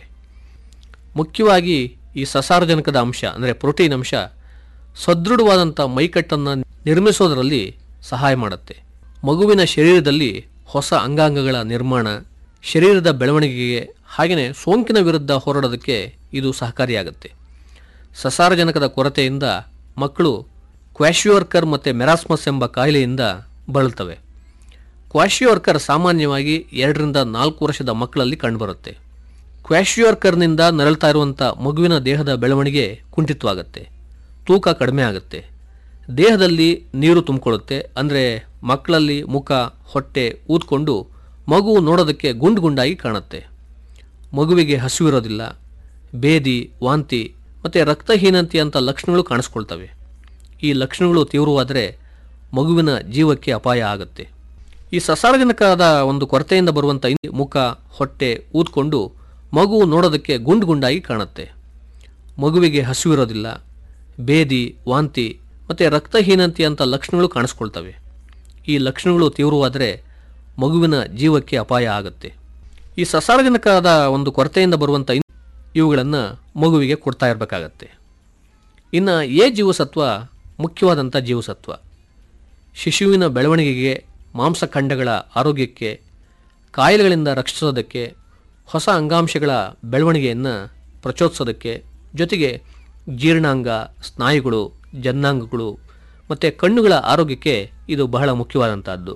ಮುಖ್ಯವಾಗಿ ಈ ಸಸಾರಜನಕದ ಅಂಶ ಅಂದರೆ ಪ್ರೋಟೀನ್ ಅಂಶ ಸದೃಢವಾದಂಥ ಮೈಕಟ್ಟನ್ನು ನಿರ್ಮಿಸೋದರಲ್ಲಿ ಸಹಾಯ ಮಾಡುತ್ತೆ ಮಗುವಿನ ಶರೀರದಲ್ಲಿ ಹೊಸ ಅಂಗಾಂಗಗಳ ನಿರ್ಮಾಣ ಶರೀರದ ಬೆಳವಣಿಗೆಗೆ ಹಾಗೆಯೇ ಸೋಂಕಿನ ವಿರುದ್ಧ ಹೋರಾಡೋದಕ್ಕೆ ಇದು ಸಹಕಾರಿಯಾಗುತ್ತೆ ಸಸಾರಜನಕದ ಕೊರತೆಯಿಂದ ಮಕ್ಕಳು ಕ್ವಾಶಿಯೋರ್ಕರ್ ಮತ್ತು ಮೆರಾಸ್ಮಸ್ ಎಂಬ ಕಾಯಿಲೆಯಿಂದ ಬಳಲ್ತವೆ ಕ್ವಾಶಿಯೋರ್ಕರ್ ಸಾಮಾನ್ಯವಾಗಿ ಎರಡರಿಂದ ನಾಲ್ಕು ವರ್ಷದ ಮಕ್ಕಳಲ್ಲಿ ಕಂಡುಬರುತ್ತೆ ಕ್ವಾಶಿಯೋರ್ಕರ್ನಿಂದ ನರಳ್ತಾ ಇರುವಂಥ ಮಗುವಿನ ದೇಹದ ಬೆಳವಣಿಗೆ ಕುಂಠಿತವಾಗುತ್ತೆ ತೂಕ ಕಡಿಮೆ ಆಗುತ್ತೆ ದೇಹದಲ್ಲಿ ನೀರು ತುಂಬಿಕೊಳ್ಳುತ್ತೆ ಅಂದರೆ ಮಕ್ಕಳಲ್ಲಿ ಮುಖ ಹೊಟ್ಟೆ ಊದ್ಕೊಂಡು ಮಗು ನೋಡೋದಕ್ಕೆ ಗುಂಡು ಗುಂಡಾಗಿ ಕಾಣುತ್ತೆ ಮಗುವಿಗೆ ಹಸಿವಿರೋದಿಲ್ಲ ಬೇದಿ ವಾಂತಿ ಮತ್ತು ರಕ್ತಹೀನತೆ ಅಂತ ಲಕ್ಷಣಗಳು ಕಾಣಿಸ್ಕೊಳ್ತವೆ ಈ ಲಕ್ಷಣಗಳು ತೀವ್ರವಾದರೆ ಮಗುವಿನ ಜೀವಕ್ಕೆ ಅಪಾಯ ಆಗುತ್ತೆ ಈ ಸಸಾರಜನಕದ ಒಂದು ಕೊರತೆಯಿಂದ ಬರುವಂಥ ಇನ್- ಮುಖ ಹೊಟ್ಟೆ ಊದ್ಕೊಂಡು ಮಗು ನೋಡೋದಕ್ಕೆ ಗುಂಡು ಗುಂಡಾಗಿ ಕಾಣುತ್ತೆ ಮಗುವಿಗೆ ಹಸಿವಿರೋದಿಲ್ಲ ಬೇದಿ ವಾಂತಿ ಮತ್ತು ರಕ್ತಹೀನತೆ ಅಂತ ಲಕ್ಷಣಗಳು ಕಾಣಿಸ್ಕೊಳ್ತವೆ ಈ ಲಕ್ಷಣಗಳು ತೀವ್ರವಾದರೆ ಮಗುವಿನ ಜೀವಕ್ಕೆ ಅಪಾಯ ಆಗುತ್ತೆ ಈ ಸಸಾರಜನಕದ ಒಂದು ಕೊರತೆಯಿಂದ ಬರುವಂಥ ಇನ್- ಇವುಗಳನ್ನು ಮಗುವಿಗೆ ಕೊಡ್ತಾ ಇರಬೇಕಾಗತ್ತೆ ಇನ್ನು ಎ ಜೀವಸತ್ವ ಮುಖ್ಯವಾದಂಥ ಜೀವಸತ್ವ ಶಿಶುವಿನ ಬೆಳವಣಿಗೆಗೆ ಮಾಂಸಖಂಡಗಳ ಆರೋಗ್ಯಕ್ಕೆ ಕಾಯಿಲೆಗಳಿಂದ ರಕ್ಷಿಸೋದಕ್ಕೆ ಹೊಸ ಅಂಗಾಂಶಗಳ ಬೆಳವಣಿಗೆಯನ್ನು ಪ್ರಚೋದಿಸೋದಕ್ಕೆ ಜೊತೆಗೆ ಜೀರ್ಣಾಂಗ ಸ್ನಾಯುಗಳು ಜನ್ನಾಂಗಗಳು ಮತ್ತು ಕಣ್ಣುಗಳ ಆರೋಗ್ಯಕ್ಕೆ ಇದು ಬಹಳ ಮುಖ್ಯವಾದಂಥದ್ದು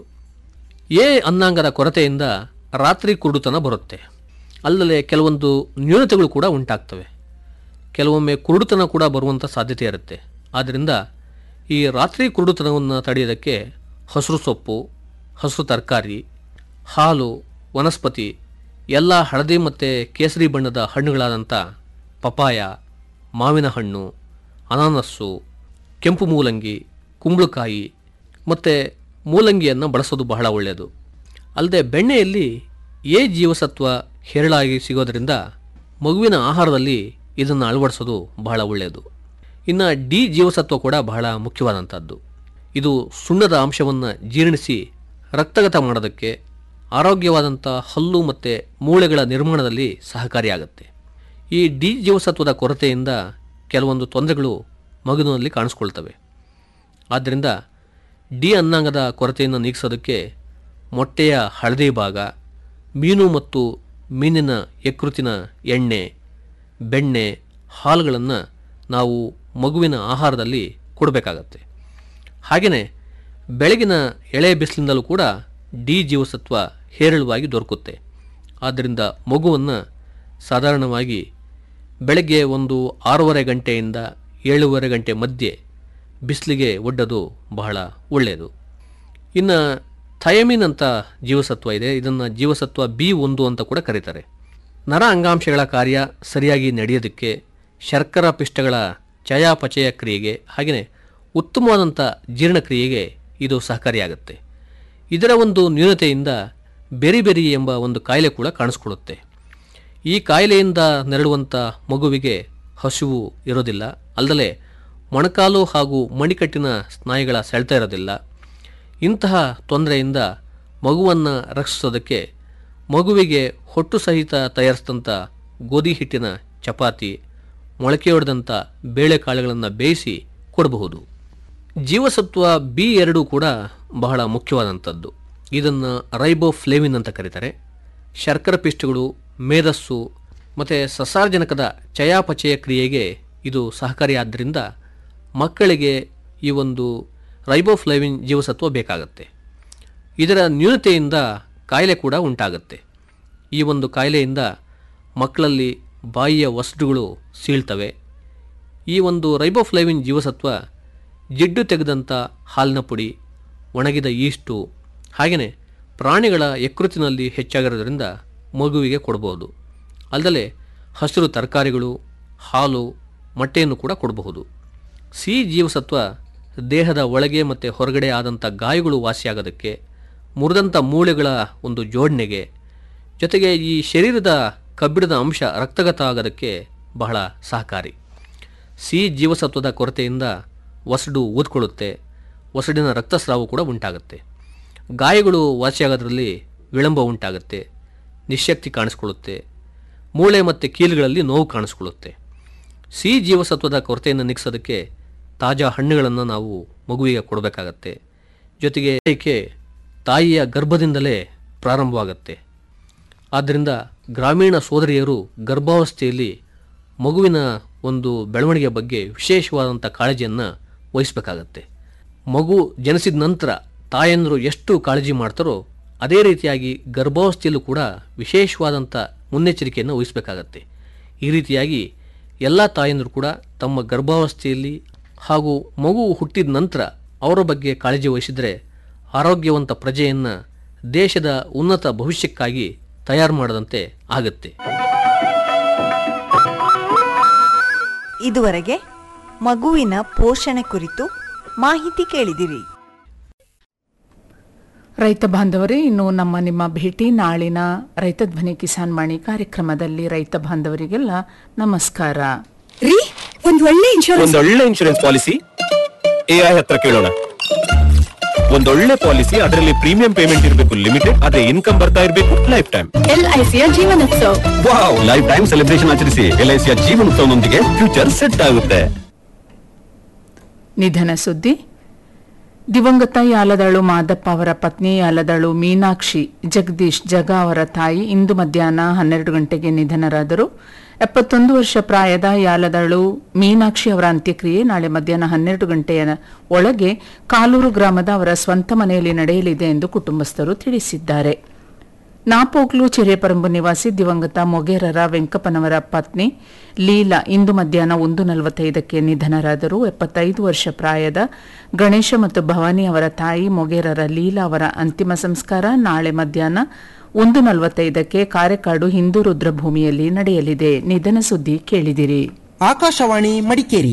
ಎ ಅನ್ನಾಂಗದ ಕೊರತೆಯಿಂದ ರಾತ್ರಿ ಕುರುಡುತನ ಬರುತ್ತೆ ಅಲ್ಲದೆ ಕೆಲವೊಂದು ನ್ಯೂನತೆಗಳು ಕೂಡ ಉಂಟಾಗ್ತವೆ ಕೆಲವೊಮ್ಮೆ ಕುರುಡುತನ ಕೂಡ ಬರುವಂಥ ಸಾಧ್ಯತೆ ಇರುತ್ತೆ ಆದ್ದರಿಂದ ಈ ರಾತ್ರಿ ಕುರುಡುತನವನ್ನು ತಡೆಯೋದಕ್ಕೆ ಹಸಿರು ಸೊಪ್ಪು ಹಸಿರು ತರಕಾರಿ ಹಾಲು ವನಸ್ಪತಿ ಎಲ್ಲ ಹಳದಿ ಮತ್ತು ಕೇಸರಿ ಬಣ್ಣದ ಹಣ್ಣುಗಳಾದಂಥ ಪಪಾಯ ಮಾವಿನ ಹಣ್ಣು ಅನಾನಸ್ಸು ಕೆಂಪು ಮೂಲಂಗಿ ಕುಂಬಳಕಾಯಿ ಮತ್ತು ಮೂಲಂಗಿಯನ್ನು ಬಳಸೋದು ಬಹಳ ಒಳ್ಳೆಯದು ಅಲ್ಲದೆ ಬೆಣ್ಣೆಯಲ್ಲಿ ಎ ಜೀವಸತ್ವ ಹೇರಳಾಗಿ ಸಿಗೋದರಿಂದ ಮಗುವಿನ ಆಹಾರದಲ್ಲಿ ಇದನ್ನು ಅಳವಡಿಸೋದು ಬಹಳ ಒಳ್ಳೆಯದು ಇನ್ನು ಡಿ ಜೀವಸತ್ವ ಕೂಡ ಬಹಳ ಮುಖ್ಯವಾದಂಥದ್ದು ಇದು ಸುಣ್ಣದ ಅಂಶವನ್ನು ಜೀರ್ಣಿಸಿ ರಕ್ತಗತ ಮಾಡೋದಕ್ಕೆ ಆರೋಗ್ಯವಾದಂಥ ಹಲ್ಲು ಮತ್ತು ಮೂಳೆಗಳ ನಿರ್ಮಾಣದಲ್ಲಿ ಸಹಕಾರಿಯಾಗುತ್ತೆ ಈ ಡಿ ಜೀವಸತ್ವದ ಕೊರತೆಯಿಂದ ಕೆಲವೊಂದು ತೊಂದರೆಗಳು ಮಗುವಿನಲ್ಲಿ ಕಾಣಿಸ್ಕೊಳ್ತವೆ ಆದ್ದರಿಂದ ಡಿ ಅನ್ನಾಂಗದ ಕೊರತೆಯನ್ನು ನೀಗಿಸೋದಕ್ಕೆ ಮೊಟ್ಟೆಯ ಹಳದಿ ಭಾಗ ಮೀನು ಮತ್ತು ಮೀನಿನ ಯಕೃತಿನ ಎಣ್ಣೆ ಬೆಣ್ಣೆ ಹಾಲುಗಳನ್ನು ನಾವು ಮಗುವಿನ ಆಹಾರದಲ್ಲಿ ಕೊಡಬೇಕಾಗತ್ತೆ ಹಾಗೆಯೇ ಬೆಳಗಿನ ಎಳೆ ಬಿಸಿಲಿನಲ್ಲೂ ಕೂಡ ಡಿ ಜೀವಸತ್ವ ಹೇರಳವಾಗಿ ದೊರಕುತ್ತೆ ಆದ್ದರಿಂದ ಮಗುವನ್ನು ಸಾಧಾರಣವಾಗಿ ಬೆಳಗ್ಗೆ ಒಂದು ಆರೂವರೆ ಗಂಟೆಯಿಂದ ಏಳೂವರೆ ಗಂಟೆ ಮಧ್ಯೆ ಬಿಸಿಲಿಗೆ ಒಡ್ಡೋದು ಬಹಳ ಒಳ್ಳೆಯದು ಇನ್ನು ಥಯಮಿನ್ ಅಂತ ಜೀವಸತ್ವ ಇದೆ ಇದನ್ನು ಜೀವಸತ್ವ ಬಿ ಒಂದು ಅಂತ ಕೂಡ ಕರೀತಾರೆ ನರ ಅಂಗಾಂಶಗಳ ಕಾರ್ಯ ಸರಿಯಾಗಿ ನಡೆಯೋದಕ್ಕೆ ಶರ್ಕರ ಪಿಷ್ಟಗಳ ಚಯಾಪಚಯ ಕ್ರಿಯೆಗೆ ಹಾಗೆಯೇ ಉತ್ತಮವಾದಂಥ ಜೀರ್ಣಕ್ರಿಯೆಗೆ ಇದು ಸಹಕಾರಿಯಾಗುತ್ತೆ ಇದರ ಒಂದು ನ್ಯೂನತೆಯಿಂದ ಬೆರಿಬೆರಿ ಎಂಬ ಒಂದು ಕಾಯಿಲೆ ಕೂಡ ಕಾಣಿಸ್ಕೊಳ್ಳುತ್ತೆ ಈ ಕಾಯಿಲೆಯಿಂದ ನೆರಳುವಂಥ ಮಗುವಿಗೆ ಹಸಿವು ಇರೋದಿಲ್ಲ ಅಲ್ಲದೆ ಮೊಣಕಾಲು ಹಾಗೂ ಮಣಿಕಟ್ಟಿನ ಸ್ನಾಯುಗಳ ಸೆಳೆತ ಇರೋದಿಲ್ಲ ಇಂತಹ ತೊಂದರೆಯಿಂದ ಮಗುವನ್ನು ರಕ್ಷಿಸೋದಕ್ಕೆ ಮಗುವಿಗೆ ಹೊಟ್ಟು ಸಹಿತ ತಯಾರಿಸಿದಂಥ ಗೋಧಿ ಹಿಟ್ಟಿನ ಚಪಾತಿ ಮೊಳಕೆ ಹೊಡೆದಂಥ ಬೇಳೆಕಾಳುಗಳನ್ನು ಬೇಯಿಸಿ ಕೊಡಬಹುದು ಜೀವಸತ್ವ ಬಿ ಎರಡು ಕೂಡ ಬಹಳ ಮುಖ್ಯವಾದಂಥದ್ದು ಇದನ್ನು ರೈಬೋಫ್ಲೇವಿನ್ ಅಂತ ಕರೀತಾರೆ ಶರ್ಕರ ಪಿಷ್ಟಗಳು ಮೇಧಸ್ಸು ಮತ್ತು ಸಸಾರ್ಜನಕದ ಚಯಾಪಚಯ ಕ್ರಿಯೆಗೆ ಇದು ಸಹಕಾರಿಯಾದ್ದರಿಂದ ಮಕ್ಕಳಿಗೆ ಈ ಒಂದು ರೈಬೋಫ್ಲೇವಿನ್ ಜೀವಸತ್ವ ಬೇಕಾಗತ್ತೆ ಇದರ ನ್ಯೂನತೆಯಿಂದ ಕಾಯಿಲೆ ಕೂಡ ಉಂಟಾಗುತ್ತೆ ಈ ಒಂದು ಕಾಯಿಲೆಯಿಂದ ಮಕ್ಕಳಲ್ಲಿ ಬಾಯಿಯ ವಸ್ಟುಗಳು ಸೀಳ್ತವೆ ಈ ಒಂದು ರೈಬೋಫ್ಲೇವಿನ್ ಜೀವಸತ್ವ ಜಿಡ್ಡು ತೆಗೆದಂಥ ಹಾಲಿನ ಪುಡಿ ಒಣಗಿದ ಈಸ್ಟು ಹಾಗೆಯೇ ಪ್ರಾಣಿಗಳ ಯಕೃತಿನಲ್ಲಿ ಹೆಚ್ಚಾಗಿರೋದ್ರಿಂದ ಮಗುವಿಗೆ ಕೊಡಬಹುದು ಅಲ್ಲದೆ ಹಸಿರು ತರಕಾರಿಗಳು ಹಾಲು ಮೊಟ್ಟೆಯನ್ನು ಕೂಡ ಕೊಡಬಹುದು ಸಿ ಜೀವಸತ್ವ ದೇಹದ ಒಳಗೆ ಮತ್ತು ಹೊರಗಡೆ ಆದಂಥ ಗಾಯಗಳು ವಾಸಿಯಾಗೋದಕ್ಕೆ ಮುರಿದಂಥ ಮೂಳೆಗಳ ಒಂದು ಜೋಡಣೆಗೆ ಜೊತೆಗೆ ಈ ಶರೀರದ ಕಬ್ಬಿಣದ ಅಂಶ ರಕ್ತಗತ ಆಗೋದಕ್ಕೆ ಬಹಳ ಸಹಕಾರಿ ಸಿ ಜೀವಸತ್ವದ ಕೊರತೆಯಿಂದ ಒಸಡು ಊದ್ಕೊಳ್ಳುತ್ತೆ ಒಸಡಿನ ರಕ್ತಸ್ರಾವ ಕೂಡ ಉಂಟಾಗುತ್ತೆ ಗಾಯಗಳು ವಾಸಿಯಾಗೋದ್ರಲ್ಲಿ ವಿಳಂಬ ಉಂಟಾಗುತ್ತೆ ನಿಶಕ್ತಿ ಕಾಣಿಸ್ಕೊಳ್ಳುತ್ತೆ ಮೂಳೆ ಮತ್ತು ಕೀಲುಗಳಲ್ಲಿ ನೋವು ಕಾಣಿಸ್ಕೊಳ್ಳುತ್ತೆ ಸಿ ಜೀವಸತ್ವದ ಕೊರತೆಯನ್ನು ನೀಗಿಸೋದಕ್ಕೆ ತಾಜಾ ಹಣ್ಣುಗಳನ್ನು ನಾವು ಮಗುವಿಗೆ ಕೊಡಬೇಕಾಗತ್ತೆ ಜೊತೆಗೆ ಏಕೆ ತಾಯಿಯ ಗರ್ಭದಿಂದಲೇ ಪ್ರಾರಂಭವಾಗುತ್ತೆ ಆದ್ದರಿಂದ ಗ್ರಾಮೀಣ ಸೋದರಿಯರು ಗರ್ಭಾವಸ್ಥೆಯಲ್ಲಿ ಮಗುವಿನ ಒಂದು ಬೆಳವಣಿಗೆ ಬಗ್ಗೆ ವಿಶೇಷವಾದಂಥ ಕಾಳಜಿಯನ್ನು ವಹಿಸಬೇಕಾಗತ್ತೆ ಮಗು ಜನಿಸಿದ ನಂತರ ತಾಯಂದರು ಎಷ್ಟು ಕಾಳಜಿ ಮಾಡ್ತಾರೋ ಅದೇ ರೀತಿಯಾಗಿ ಗರ್ಭಾವಸ್ಥೆಯಲ್ಲೂ ಕೂಡ ವಿಶೇಷವಾದಂಥ ಮುನ್ನೆಚ್ಚರಿಕೆಯನ್ನು ವಹಿಸಬೇಕಾಗತ್ತೆ ಈ ರೀತಿಯಾಗಿ ಎಲ್ಲ ತಾಯಂದರು ಕೂಡ ತಮ್ಮ ಗರ್ಭಾವಸ್ಥೆಯಲ್ಲಿ ಹಾಗೂ ಮಗು ಹುಟ್ಟಿದ ನಂತರ ಅವರ ಬಗ್ಗೆ ಕಾಳಜಿ ವಹಿಸಿದರೆ ಆರೋಗ್ಯವಂತ ಪ್ರಜೆಯನ್ನು ದೇಶದ ಉನ್ನತ ಭವಿಷ್ಯಕ್ಕಾಗಿ ತಯಾರು ಮಾಡದಂತೆ ಆಗುತ್ತೆ ಇದುವರೆಗೆ ಮಗುವಿನ ಪೋಷಣೆ ಕುರಿತು ಮಾಹಿತಿ ಕೇಳಿದಿರಿ ರೈತ ಬಾಂಧವರೇ ಇನ್ನು ನಮ್ಮ ನಿಮ್ಮ ಭೇಟಿ ನಾಳಿನ ರೈತ ಧ್ವನಿ ಕಿಸಾನ್ ವಾಣಿ ಕಾರ್ಯಕ್ರಮದಲ್ಲಿ ರೈತ ಬಾಂಧವರಿಗೆಲ್ಲ ನಮಸ್ಕಾರ ರೀ ಒಂದ್ ಒಳ್ಳೆ ಇನ್ಶೂರೆನ್ಸ್ ಒಂದೊಳ್ಳೆ ಇನ್ಶೂರೆನ್ಸ್ ಪಾಲಿಸಿ ಎಐ ಹತ್ರ ಕೇಳೋಣ ಒಂದೊಳ್ಳೆ ಪಾಲಿಸಿ ಅದರಲ್ಲಿ ಪ್ರೀಮಿಯಂ ಪೇಮೆಂಟ್ ಇರಬೇಕು ಲಿಮಿಟೆಡ್ ಅದೇ ಇನ್ಕಮ್ ಬರ್ತಾ ಇರಬೇಕು ಲೈಫ್ ಟೈಮ್ ಎಲ್ ಐ ಸಿಯ ಜೀವನೋತ್ಸವ ವಾವ್ ಲೈಫ್ ಟೈಮ್ ಸೆಲೆಬ್ರೇಷನ್ ಆಚರಿಸಿ ಎಲ್ಐಸಿಯ ಜೀವನೋತ್ಸವದೊಂದಿಗೆ ಫ್ಯೂಚರ್ ಸೆಟ್ ಆಗುತ್ತೆ ನಿಧನ ಸುದ್ದಿ ದಿವಂಗತ ಯಾಲದಳು ಮಾದಪ್ಪ ಅವರ ಪತ್ನಿ ಯಾಲದಳು ಮೀನಾಕ್ಷಿ ಜಗದೀಶ್ ಜಗ ಅವರ ತಾಯಿ ಇಂದು ಮಧ್ಯಾಹ್ನ ಹನ್ನೆರಡು ಗಂಟೆಗೆ ನಿಧನರಾದರು ಎಪ್ಪತ್ತೊಂದು ವರ್ಷ ಪ್ರಾಯದ ಯಾಲದಳು ಮೀನಾಕ್ಷಿ ಅವರ ಅಂತ್ಯಕ್ರಿಯೆ ನಾಳೆ ಮಧ್ಯಾಹ್ನ ಹನ್ನೆರಡು ಗಂಟೆಯ ಒಳಗೆ ಕಾಲೂರು ಗ್ರಾಮದ ಅವರ ಸ್ವಂತ ಮನೆಯಲ್ಲಿ ನಡೆಯಲಿದೆ ಎಂದು ಕುಟುಂಬಸ್ಥರು ತಿಳಿಸಿದ್ದಾರೆ ನಾಪೋಕ್ಲು ಚೆರೆಪರಂಬು ನಿವಾಸಿ ದಿವಂಗತ ಮೊಗೇರರ ವೆಂಕಪ್ಪನವರ ಪತ್ನಿ ಲೀಲಾ ಇಂದು ಮಧ್ಯಾಹ್ನ ಒಂದು ನಲವತ್ತೈದಕ್ಕೆ ನಿಧನರಾದರು ಎಪ್ಪತ್ತೈದು ವರ್ಷ ಪ್ರಾಯದ ಗಣೇಶ ಮತ್ತು ಭವಾನಿ ಅವರ ತಾಯಿ ಮೊಗೇರರ ಲೀಲಾ ಅವರ ಅಂತಿಮ ಸಂಸ್ಕಾರ ನಾಳೆ ಮಧ್ಯಾಹ್ನ ಒಂದು ನಲವತ್ತೈದಕ್ಕೆ ಕಾರೆಕಾಡು ಹಿಂದೂ ರುದ್ರಭೂಮಿಯಲ್ಲಿ ನಡೆಯಲಿದೆ ನಿಧನ ಸುದ್ದಿ ಕೇಳಿದಿರಿ ಆಕಾಶವಾಣಿ ಮಡಿಕೇರಿ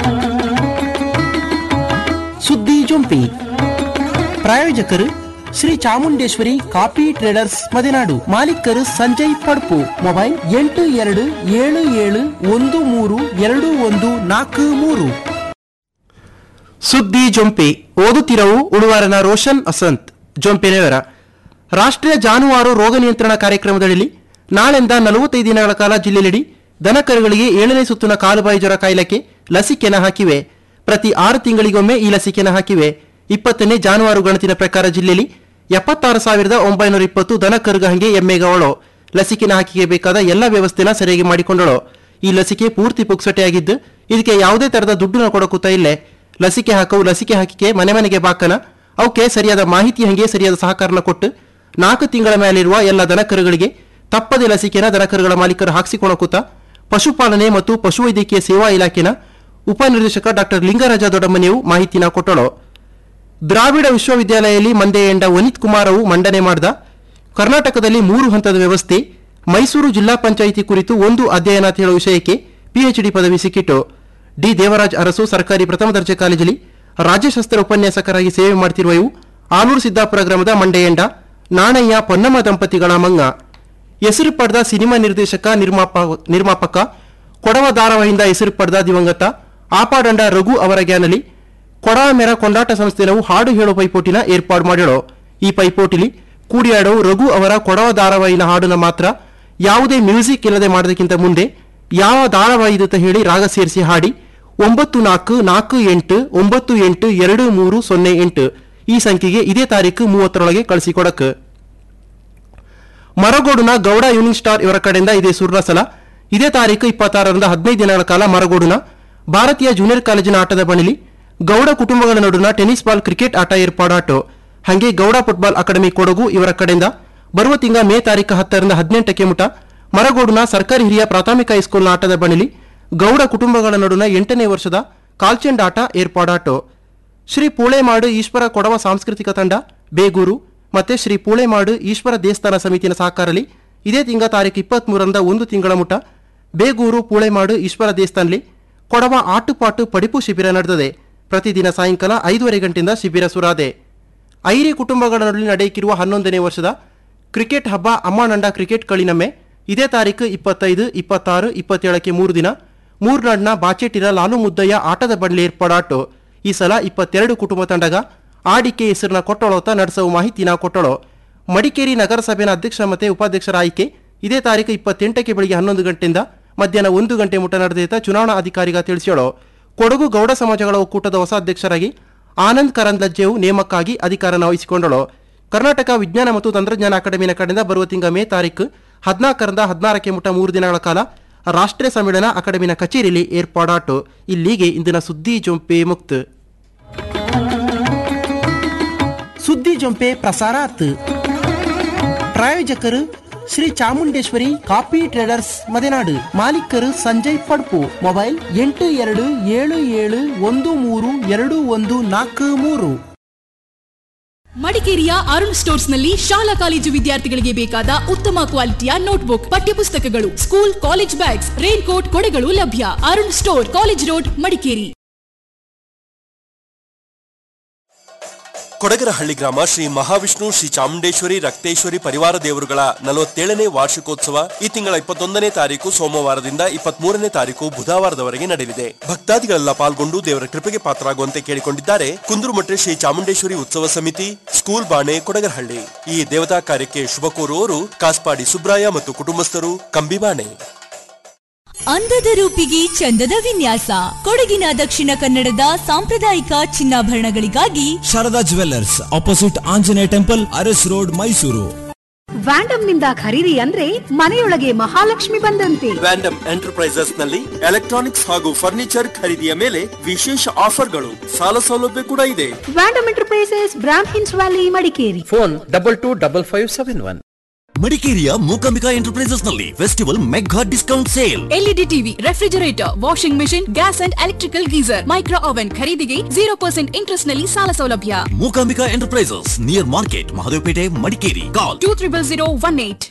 ಸುದ್ದಿ ಜೊಂಪಿ ಪ್ರಾಯೋಜಕರು ಶ್ರೀ ಚಾಮುಂಡೇಶ್ವರಿ ಕಾಫಿ ಟ್ರೇಡರ್ಸ್ ಮದೆನಾಡು ಮಾಲೀಕರು ಸಂಜಯ್ ಪಡ್ಪು ಮೊಬೈಲ್ ಎಂಟು ಎರಡು ಏಳು ಏಳು ಒಂದು ಮೂರು ಎರಡು ಒಂದು ನಾಲ್ಕು ಮೂರು ಸುದ್ದಿ ಜೊಂಪೆ ಓದುತ್ತಿರವು ಉಳುವಾರನ ರೋಷನ್ ಅಸಂತ್ ಜೊಂಪೆನೆಯವರ ರಾಷ್ಟ್ರೀಯ ಜಾನುವಾರು ರೋಗ ನಿಯಂತ್ರಣ ಕಾರ್ಯಕ್ರಮದಲ್ಲಿ ನಾಳೆಂದ ನಲವತ್ತೈದು ದಿನಗಳ ಕಾಲ ಜಿಲ್ಲೆಯಲ್ಲಿ ದನಕರುಗಳಿಗೆ ಏಳನೇ ಸುತ್ತಿನ ಕಾಲುಬಾಯಿ ಜ್ವರ ಕಾಯಿಲೆಗೆ ಲಸಿಕೆನ ಹಾಕಿವೆ ಪ್ರತಿ ಆರು ತಿಂಗಳಿಗೊಮ್ಮೆ ಈ ಲಸಿಕೆನ ಹಾಕಿವೆ ಇಪ್ಪತ್ತನೇ ಜಾನುವಾರು ಗಣತಿನ ಪ್ರಕಾರ ಜಿಲ್ಲೆಯಲ್ಲಿ ಎಪ್ಪತ್ತಾರು ಸಾವಿರದ ಒಂಬೈನೂರ ಇಪ್ಪತ್ತು ದನಕರುಗ ಹಂಗೆ ಎಮ್ಮೆಗವಳು ಲಸಿಕೆನ ಹಾಕಿಗೆ ಬೇಕಾದ ಎಲ್ಲ ವ್ಯವಸ್ಥೆನ ಸರಿಯಾಗಿ ಮಾಡಿಕೊಂಡಳು ಈ ಲಸಿಕೆ ಪೂರ್ತಿ ಪುಕ್ಸಟೆಯಾಗಿದ್ದು ಇದಕ್ಕೆ ಯಾವುದೇ ತರದ ದುಡ್ಡನ್ನ ಕೊಡಕೂತ ಇಲ್ಲೇ ಲಸಿಕೆ ಹಾಕವು ಲಸಿಕೆ ಹಾಕಿಕೆ ಮನೆ ಮನೆಗೆ ಬಾಕನ ಅವಕ್ಕೆ ಸರಿಯಾದ ಮಾಹಿತಿ ಹಂಗೆ ಸರಿಯಾದ ಸಹಕಾರನ ಕೊಟ್ಟು ನಾಲ್ಕು ತಿಂಗಳ ಮೇಲಿರುವ ಎಲ್ಲ ದನಕರುಗಳಿಗೆ ತಪ್ಪದೆ ಲಸಿಕೆನ ದನಕರುಗಳ ಮಾಲೀಕರು ಹಾಕಿಸಿಕೊಳಕೂತ ಪಶುಪಾಲನೆ ಮತ್ತು ಪಶುವೈದ್ಯಕೀಯ ಸೇವಾ ಇಲಾಖೆನ ಉಪನಿರ್ದೇಶಕ ಡಾಕ್ಟರ್ ಲಿಂಗರಾಜ ದೊಡ್ಡಮ್ಮನಿಯು ಮಾಹಿತಿನ ಕೊಟ್ಟಳು ದ್ರಾವಿಡ ವಿಶ್ವವಿದ್ಯಾಲಯದಲ್ಲಿ ಮಂದೆ ಎಂಡ ವನಿತ್ ಕುಮಾರ್ ಅವು ಮಂಡನೆ ಮಾಡಿದ ಕರ್ನಾಟಕದಲ್ಲಿ ಮೂರು ಹಂತದ ವ್ಯವಸ್ಥೆ ಮೈಸೂರು ಜಿಲ್ಲಾ ಪಂಚಾಯಿತಿ ಕುರಿತು ಒಂದು ಅಧ್ಯಯನ ಅಂತ ಹೇಳುವ ವಿಷಯಕ್ಕೆ ಪಿಎಚ್ಡಿ ಪದವಿ ಸಿಕ್ಕಿತು ಡಿ ದೇವರಾಜ್ ಅರಸು ಸರ್ಕಾರಿ ಪ್ರಥಮ ದರ್ಜೆ ಕಾಲೇಜಲ್ಲಿ ರಾಜ್ಯಶಾಸ್ತ್ರ ಉಪನ್ಯಾಸಕರಾಗಿ ಸೇವೆ ಮಾಡ್ತಿರುವ ಇವು ಆಲೂರು ಸಿದ್ದಾಪುರ ಗ್ರಾಮದ ಮಂಡೆಯಂಡ ನಾಣಯ್ಯ ಪೊನ್ನಮ್ಮ ದಂಪತಿಗಳ ಮಂಗ ಹೆಸರು ಪಡೆದ ಸಿನಿಮಾ ನಿರ್ದೇಶಕ ನಿರ್ಮಾಪ ನಿರ್ಮಾಪಕ ಕೊಡವ ಧಾರಾವಾಹಿಯಿಂದ ಹೆಸರು ಪಡೆದ ದಿವಂಗತ ಆಪಾಡಂಡ ರಘು ಅವರ ಗ್ಯಾನಲಿ ಕೊಡವ ಮೇರ ಕೊಂಡಾಟ ಸಂಸ್ಥೆನವು ಹಾಡು ಹೇಳೋ ಪೈಪೋಟಿನ ಏರ್ಪಾಡು ಮಾಡಿಳು ಈ ಪೈಪೋಟಿಲಿ ಕೂಡಿಯಾಡವು ರಘು ಅವರ ಕೊಡವ ಧಾರಾವಾಹಿನ ಹಾಡನ್ನ ಮಾತ್ರ ಯಾವುದೇ ಮ್ಯೂಸಿಕ್ ಇಲ್ಲದೆ ಮಾಡೋದಕ್ಕಿಂತ ಮುಂದೆ ಯಾವ ಧಾರಾವಾಹಿ ಅಂತ ಹೇಳಿ ರಾಗ ಸೇರಿಸಿ ಹಾಡಿ ಒಂಬತ್ತು ನಾಲ್ಕು ನಾಲ್ಕು ಎಂಟು ಒಂಬತ್ತು ಎಂಟು ಎರಡು ಮೂರು ಸೊನ್ನೆ ಎಂಟು ಈ ಸಂಖ್ಯೆಗೆ ಇದೇ ತಾರೀಕು ಮೂವತ್ತರೊಳಗೆ ಕಳಿಸಿಕೊಡಕ್ಕೆ ಮರಗೋಡುನ ಗೌಡ ಯೂನಿಂಗ್ ಸ್ಟಾರ್ ಇವರ ಕಡೆಯಿಂದ ಇದೇ ಸುರ್ಣ ಸಲ ಇದೇ ತಾರೀಕು ಇಪ್ಪತ್ತಾರರಿಂದ ಹದಿನೈದು ದಿನಗಳ ಕಾಲ ಮರಗೋಡುನ ಭಾರತೀಯ ಜೂನಿಯರ್ ಕಾಲೇಜಿನ ಆಟದ ಬಣಿಲಿ ಗೌಡ ಕುಟುಂಬಗಳ ನಡುವಿನ ಟೆನ್ನಿಸ್ ಬಾಲ್ ಕ್ರಿಕೆಟ್ ಆಟ ಏರ್ಪಾಡಾಟು ಹಾಗೆ ಗೌಡ ಫುಟ್ಬಾಲ್ ಅಕಾಡೆಮಿ ಕೊಡಗು ಇವರ ಕಡೆಯಿಂದ ಬರುವ ತಿಂಗ ಮೇ ತಾರೀಕು ಹತ್ತರಿಂದ ಹದಿನೆಂಟಕ್ಕೆ ಮುಟ ಮರಗೋಡುನ ಸರ್ಕಾರಿ ಹಿರಿಯ ಪ್ರಾಥಮಿಕ ಹೈಸ್ಕೂಲ್ನ ಆಟದ ಬಣಿಲಿ ಗೌಡ ಕುಟುಂಬಗಳ ನಡುವಿನ ಎಂಟನೇ ವರ್ಷದ ಕಾಲ್ಚೆಂಡ್ ಆಟ ಏರ್ಪಾಡಾಟು ಶ್ರೀ ಪೂಳೆಮಾಡು ಈಶ್ವರ ಕೊಡವ ಸಾಂಸ್ಕೃತಿಕ ತಂಡ ಬೇಗೂರು ಮತ್ತೆ ಶ್ರೀ ಪೂಳೆಮಾಡು ಈಶ್ವರ ದೇವಸ್ಥಾನ ಸಮಿತಿಯ ಸಹಕಾರಲಿ ಇದೇ ತಿಂಗಳ ತಾರೀಕು ಇಪ್ಪತ್ಮೂರರಿಂದ ಒಂದು ತಿಂಗಳ ಮುಟ ಬೇಗೂರು ಪೂಳೆಮಾಡು ಈಶ್ವರ ದೇವಸ್ಥಾನಲಿ ಕೊಡವ ಆಟುಪಾಟು ಪಡಿಪು ಶಿಬಿರ ನಡೆದಿದೆ ಪ್ರತಿದಿನ ಸಾಯಂಕಾಲ ಐದೂವರೆ ಗಂಟೆಯಿಂದ ಶಿಬಿರ ಸುರಾದೆ ಐರಿ ಕುಟುಂಬಗಳ ನಡುವೆ ನಡೆಯುತ್ತಿರುವ ಹನ್ನೊಂದನೇ ವರ್ಷದ ಕ್ರಿಕೆಟ್ ಹಬ್ಬ ಅಮ್ಮಾನಂಡ ಕ್ರಿಕೆಟ್ ಕಳಿನಮ್ಮೆ ಇದೇ ತಾರೀಕು ಇಪ್ಪತ್ತೈದು ಇಪ್ಪತ್ತಾರು ಇಪ್ಪತ್ತೇಳಕ್ಕೆ ಮೂರು ದಿನ ಮೂರ್ನಾಡ್ನ ಬಾಚೆಟಿನ ಲಾಲು ಮುದ್ದಯ್ಯ ಆಟದ ಬಂಡ್ಲಿ ಏರ್ಪಾಡಾಟು ಈ ಸಲ ಇಪ್ಪತ್ತೆರಡು ಕುಟುಂಬ ತಂಡಗ ಆಡಿಕೆ ಹೆಸರನ್ನ ಕೊಟ್ಟಳೋತ ನಡೆಸುವ ಮಾಹಿತಿನ ಕೊಟ್ಟಳು ಮಡಿಕೇರಿ ನಗರಸಭೆಯ ಅಧ್ಯಕ್ಷ ಮತ್ತೆ ಉಪಾಧ್ಯಕ್ಷರ ಆಯ್ಕೆ ಇದೇ ತಾರೀಕು ಇಪ್ಪತ್ತೆಂಟಕ್ಕೆ ಬೆಳಿಗ್ಗೆ ಹನ್ನೊಂದು ಗಂಟೆಯಿಂದ ಮಧ್ಯಾಹ್ನ ಒಂದು ಗಂಟೆ ಮುಟ ನಡೆದಿದ್ದ ಚುನಾವಣಾ ಅಧಿಕಾರಿಗ ತಿಳಿಸ್ಯಾಳು ಕೊಡಗು ಗೌಡ ಸಮಾಜಗಳ ಒಕ್ಕೂಟದ ಹೊಸ ಅಧ್ಯಕ್ಷರಾಗಿ ಆನಂದ್ ಕರಂದ್ಲಜ್ಜೆವು ನೇಮಕ್ಕಾಗಿ ಅಧಿಕಾರನ ವಹಿಸಿಕೊಂಡಳು ಕರ್ನಾಟಕ ವಿಜ್ಞಾನ ಮತ್ತು ತಂತ್ರಜ್ಞಾನ ಅಕಾಡೆಮಿನ ಕಡೆಯಿಂದ ಬರುವ ತಿಂಗಳ ಮೇ ತಾರೀಕು ಹದಿನಾಲ್ಕರಿಂದ ಹದಿನಾರಕ್ಕೆ ಮುಟ ಮೂರು ದಿನಗಳ ಕಾಲ ರಾಷ್ಟ್ರೀಯ ಸಮ್ಮೇಳನ ಅಕಾಡೆಮಿನ ಕಚೇರಿಯಲ್ಲಿ ಏರ್ಪಾಡಾಟು ಇಲ್ಲಿಗೆ ಇಂದಿನ ಸುದ್ದಿ ಜೊಂಪೆ ಮುಕ್ತ ಸುದ್ದಿ ಜೊಂಪೆ ಪ್ರಸಾರಾತ್ ಪ್ರಾಯೋಜಕರು ಶ್ರೀ ಚಾಮುಂಡೇಶ್ವರಿ ಕಾಫಿ ಟ್ರೇಡರ್ಸ್ ಮದೆನಾಡು ಮಾಲೀಕರು ಸಂಜಯ್ ಪಡ್ಪು ಮೊಬೈಲ್ ಎಂಟು ಎರಡು ಏಳು ಏಳು ಒಂದು ಮೂರು ಎರಡು ಒಂದು ನಾಲ್ಕು ಮೂರು ಮಡಿಕೇರಿಯ ಅರುಣ್ ಸ್ಟೋರ್ಸ್ ನಲ್ಲಿ ಶಾಲಾ ಕಾಲೇಜು ವಿದ್ಯಾರ್ಥಿಗಳಿಗೆ ಬೇಕಾದ ಉತ್ತಮ ಕ್ವಾಲಿಟಿಯ ನೋಟ್ಬುಕ್ ಪಠ್ಯಪುಸ್ತಕಗಳು school college bags rain coat ಕೊಡೆಗಳು ಲಭ್ಯ Arun store college road Madikeri Kodagarahalli ಗ್ರಾಮ ಶ್ರೀ ಮಹಾವಿಷ್ಣು ಶ್ರೀ ಚಾಮುಂಡೇಶ್ವರಿ ರಕ್ತೇಶ್ವರಿ ಪರಿವಾರ ದೇವರುಗಳ ನಲವತ್ತೇಳನೇ ವಾರ್ಷಿಕೋತ್ಸವ ಈ ತಿಂಗಳ ಇಪ್ಪತ್ತೊಂದನೇ ತಾರೀಕು ಸೋಮವಾರದಿಂದ ಇಪ್ಪತ್ಮೂರನೇ ತಾರೀಕು ಬುಧವಾರದವರೆಗೆ ನಡೆಯಲಿದೆ ಭಕ್ತಾದಿಗಳೆಲ್ಲ ಪಾಲ್ಗೊಂಡು ದೇವರ ಕೃಪೆಗೆ ಪಾತ್ರರಾಗುವಂತೆ ಕೇಳಿಕೊಂಡಿದ್ದಾರೆ ಕುಂದುರುಮಟ್ಟೆ ಶ್ರೀ ಚಾಮುಂಡೇಶ್ವರಿ ಉತ್ಸವ ಸಮಿತಿ ಸ್ಕೂಲ್ ಬಾಣೆ ಕೊಡಗರಹಳ್ಳಿ ಈ ದೇವತಾ ಕಾರ್ಯಕ್ಕೆ ಶುಭ ಕೋರುವವರು ಕಾಸ್ಪಾಡಿ ಸುಬ್ರಾಯ ಮತ್ತು ಕುಟುಂಬಸ್ಥರು ಕಂಬಿಬಾಣೆ ಅಂದದ ರೂಪಿಗೆ ಚಂದದ ವಿನ್ಯಾಸ ಕೊಡಗಿನ ದಕ್ಷಿಣ ಕನ್ನಡದ ಸಾಂಪ್ರದಾಯಿಕ ಚಿನ್ನಾಭರಣಗಳಿಗಾಗಿ Sharada jewellers opposite Anjaneya temple Aras road Mysuru Vyandam ನಿಂದ ಖರೀದಿ ಅಂದ್ರೆ ಮನೆಯೊಳಗೆ ಮಹಾಲಕ್ಷ್ಮಿ ಬಂದಂತೆ ವ್ಯಾಂಡಮ್ ಎಂಟರ್ಪ್ರೈಸಸ್ ನಲ್ಲಿ ಎಲೆಕ್ಟ್ರಾನಿಕ್ಸ್ ಹಾಗೂ ಫರ್ನಿಚರ್ ಖರೀದಿಯ ಮೇಲೆ ವಿಶೇಷ ಆಫರ್ಗಳು ಸಾಲ ಸೌಲಭ್ಯ ಕೂಡ ಇದೆ ವ್ಯಾಂಡಮ್ ಎಂಟರ್ಪ್ರೈಸಸ್ ಬ್ರಾಮ್ ಹಿನ್ಸ್ valley Madikeri phone double two double five seven one ಮಡಿಕೇರಿಯ ಮೂಕಾಂಬಿಕಾ ಎಂಟರ್ಪ್ರೈಸಸ್ ನಲ್ಲಿ festival mega discount sale LED TV refrigerator washing machine gas and electrical geyser micro oven ಖರೀದಿಗೆ ಜೀರೋ ಪರ್ಸೆಂಟ್ ಇಂಟ್ರೆಸ್ಟ್ ನಲ್ಲಿ ಸಾಲ ಸೌಲಭ್ಯ Mookambika enterprises near market Mahadevapete Madikeri call two triple zero one eight